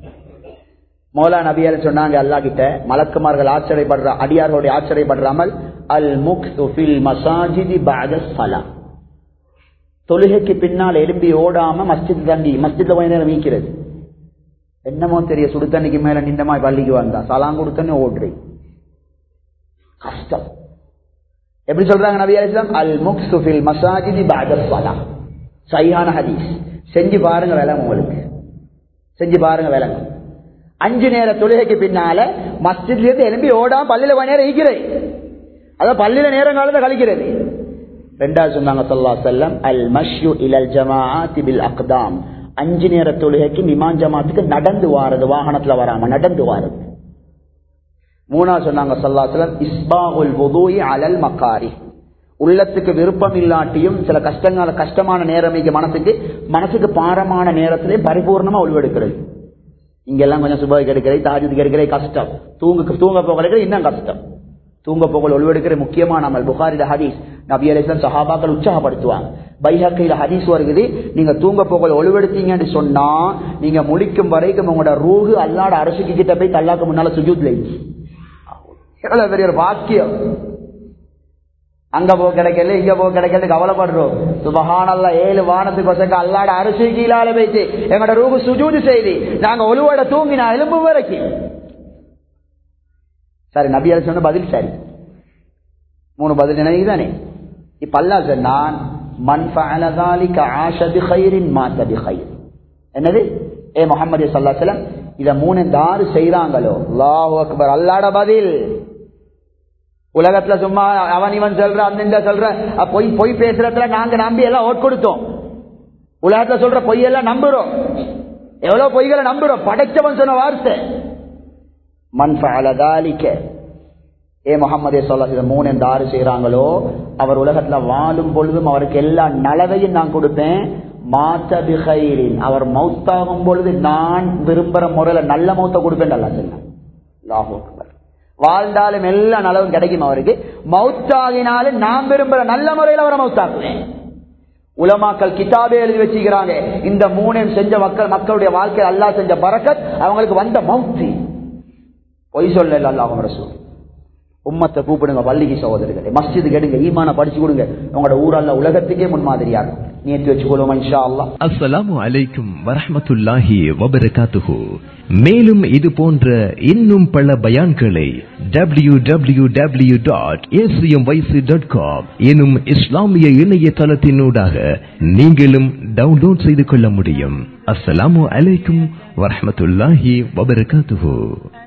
மௌலா நபியால சொன்னாங்க அல்லா கிட்ட மலக்குமார்கள் ஆச்சரியப்படுற அடியார்களுடைய ஆச்சரியப்படுறாமல் அல் முக் மசாஜிதி பாத சலா தொழுகைக்கு பின்னால் எழும்பி ஓடாம மஸ்ஜித் தண்ணி மஸ்ஜித்ல கொஞ்ச நேரம் மீக்கிறது என்னமோ தெரிய சுடு தண்ணிக்கு மேல நின்றமா பள்ளிக்கு வந்தா சலாம் கொடுத்தன்னு ஓடுறி கஷ்டம் எப்படி சொல்றாங்க நபி அலிஸ்லாம் அல் முக் சுஃபில் மசாஜிதி பாத சலா சையான ஹதீஸ் செஞ்சு பாருங்க விலங்கு உங்களுக்கு செஞ்சு பாருங்க விலங்கு அஞ்சு நேர தொழுகைக்கு பின்னால மஸ்ஜித்ல இருந்து எழும்பி ஓடாம பள்ளியில கொஞ்ச நேரம் ஈக்கிறேன் அதான் பள்ளியில நேரம் காலத்தை கழிக்கிறது ரெண்டாவது சொன்னாங்க சொல்லா செல்லம் அல் மஷ்யூ இலல் ஜமாஅத் பில் அக்தாம் அஞ்சு நேர தொழுகைக்கு நிமான் ஜமாத்துக்கு நடந்து வாரது வாகனத்துல வராம நடந்து வாரது மூணாவது சொன்னாங்க சொல்லா செல்லம் இஸ்பாவுல் வுதூஇ அலல் மக்காரி உள்ளத்துக்கு விருப்பம் இல்லாட்டியும் சில கஷ்டங்கால கஷ்டமான நேரம் மனசுக்கு மனசுக்கு பாரமான நேரத்திலே பரிபூர்ணமா உள்வெடுக்கிறது இங்கெல்லாம் கொஞ்சம் சுபாய்க்கு எடுக்கிறது தாஜத்துக்கு எடுக்கிறது கஷ்டம் தூங்க தூங்க போகிறது இன்னும் கஷ்டம் தூங்க போகல் ஒளிவெடுக்கிற முக்கியமான அமல் புகாரில ஹதீஸ் நபி அலிஸ்லாம் சஹாபாக்கள் உற்சாகப்படுத்துவாங்க பைஹக்கையில ஹதீஸ் வருகிறது நீங்க தூங்க போகல் ஒளிவெடுத்தீங்கன்னு சொன்னா நீங்க முழிக்கும் வரைக்கும் உங்களோட ரூகு அல்லாட அரசுக்கு கிட்ட போய் தல்லாக்கு முன்னால சுஜூத்ல எவ்வளவு பெரிய ஒரு பாக்கியம் அங்க போ கிடைக்கல இங்க போ கிடைக்கல கவலைப்படுறோம் சுபஹானல்ல ஏழு வானத்துக்கு வசக்க அல்லாட அரிசி கீழால வைத்து எங்களோட ரூபு சுஜூது செய்து நாங்க ஒழுவோட தூங்கினா எலும்பு வரைக்கும் சரி நபி அலி சொன்ன பதில் சரி மூணு பதில் நினைவு தானே இப்ப அல்லா சொன்னான் மண் ஃபஅலதாலிக ஆஷ பிகைரின் மாத்த பிகைர் என்னது ஏ முகமது சல்லாஹலம் இத மூணு தாரு செய்யறாங்களோ அல்லாஹு அக்பர் அல்லாட பதில் உலகத்துல சும்மா அவன் இவன் சொல்ற அந்த சொல்ற பொய் பொய் பேசுறதுல நாங்க நம்பி எல்லாம் ஓட் கொடுத்தோம் உலகத்துல சொல்ற பொய்யெல்லாம் நம்புறோம் எவ்வளவு பொய்களை நம்புறோம் படைச்சவன் சொன்ன வார்த்தை மண் ஃபஅலதாலிக ஏ முகமதே சொல்ல இதை மூணு எந்த ஆறு செய்யறாங்களோ அவர் உலகத்துல வாழும் பொழுதும் அவருக்கு எல்லா நலவையும் நான் கொடுப்பேன் மாத்த பிகைரின் அவர் மௌத்தாகும் பொழுது நான் விரும்புற முறையில நல்ல மௌத்த கொடுப்பேன் நல்லா சொன்னார் வாழ்ந்தாலும் எல்லா நலவும் கிடைக்கும் அவருக்கு மௌத்தாகினாலும் நான் விரும்புற நல்ல முறையில் அவரை மௌத்தாக்குவேன் உலமாக்கள் கிதாபே எழுதி வச்சுக்கிறாங்க இந்த மூணையும் செஞ்ச மக்கள் மக்களுடைய வாழ்க்கை அல்லா செஞ்ச பறக்கத் அவங்களுக்கு வந்த மௌத்தி பொய் சொல்ல அல்லாஹும் ரசூல் உம்மத்தை கூப்பிடுங்க பள்ளிக்கு சகோதரர்களே மஸ்ஜிது கெடுங்க ஈமான படிச்சு கொடுங்க உங்களோட ஊரல்ல உலகத்துக்கே முன்மாதிரியாக நேற்று வச்சுக்கொள்ளும் இன்ஷா அல்லா அஸ்ஸலாமு அலைக்கும் வரஹ்மத்துல்லாஹி வபரகாத்துஹு மேலும் இது போன்ற இன்னும் பல பயான்களை W W W dot dot com எனும் இஸ்லாமிய இணையதளத்தினூடாக நீங்களும் டவுன்லோட் செய்து கொள்ள முடியும் அஸ்ஸலாமு அலைக்கும் வரஹ்மத்துல்லாஹி வபரகாத்துஹு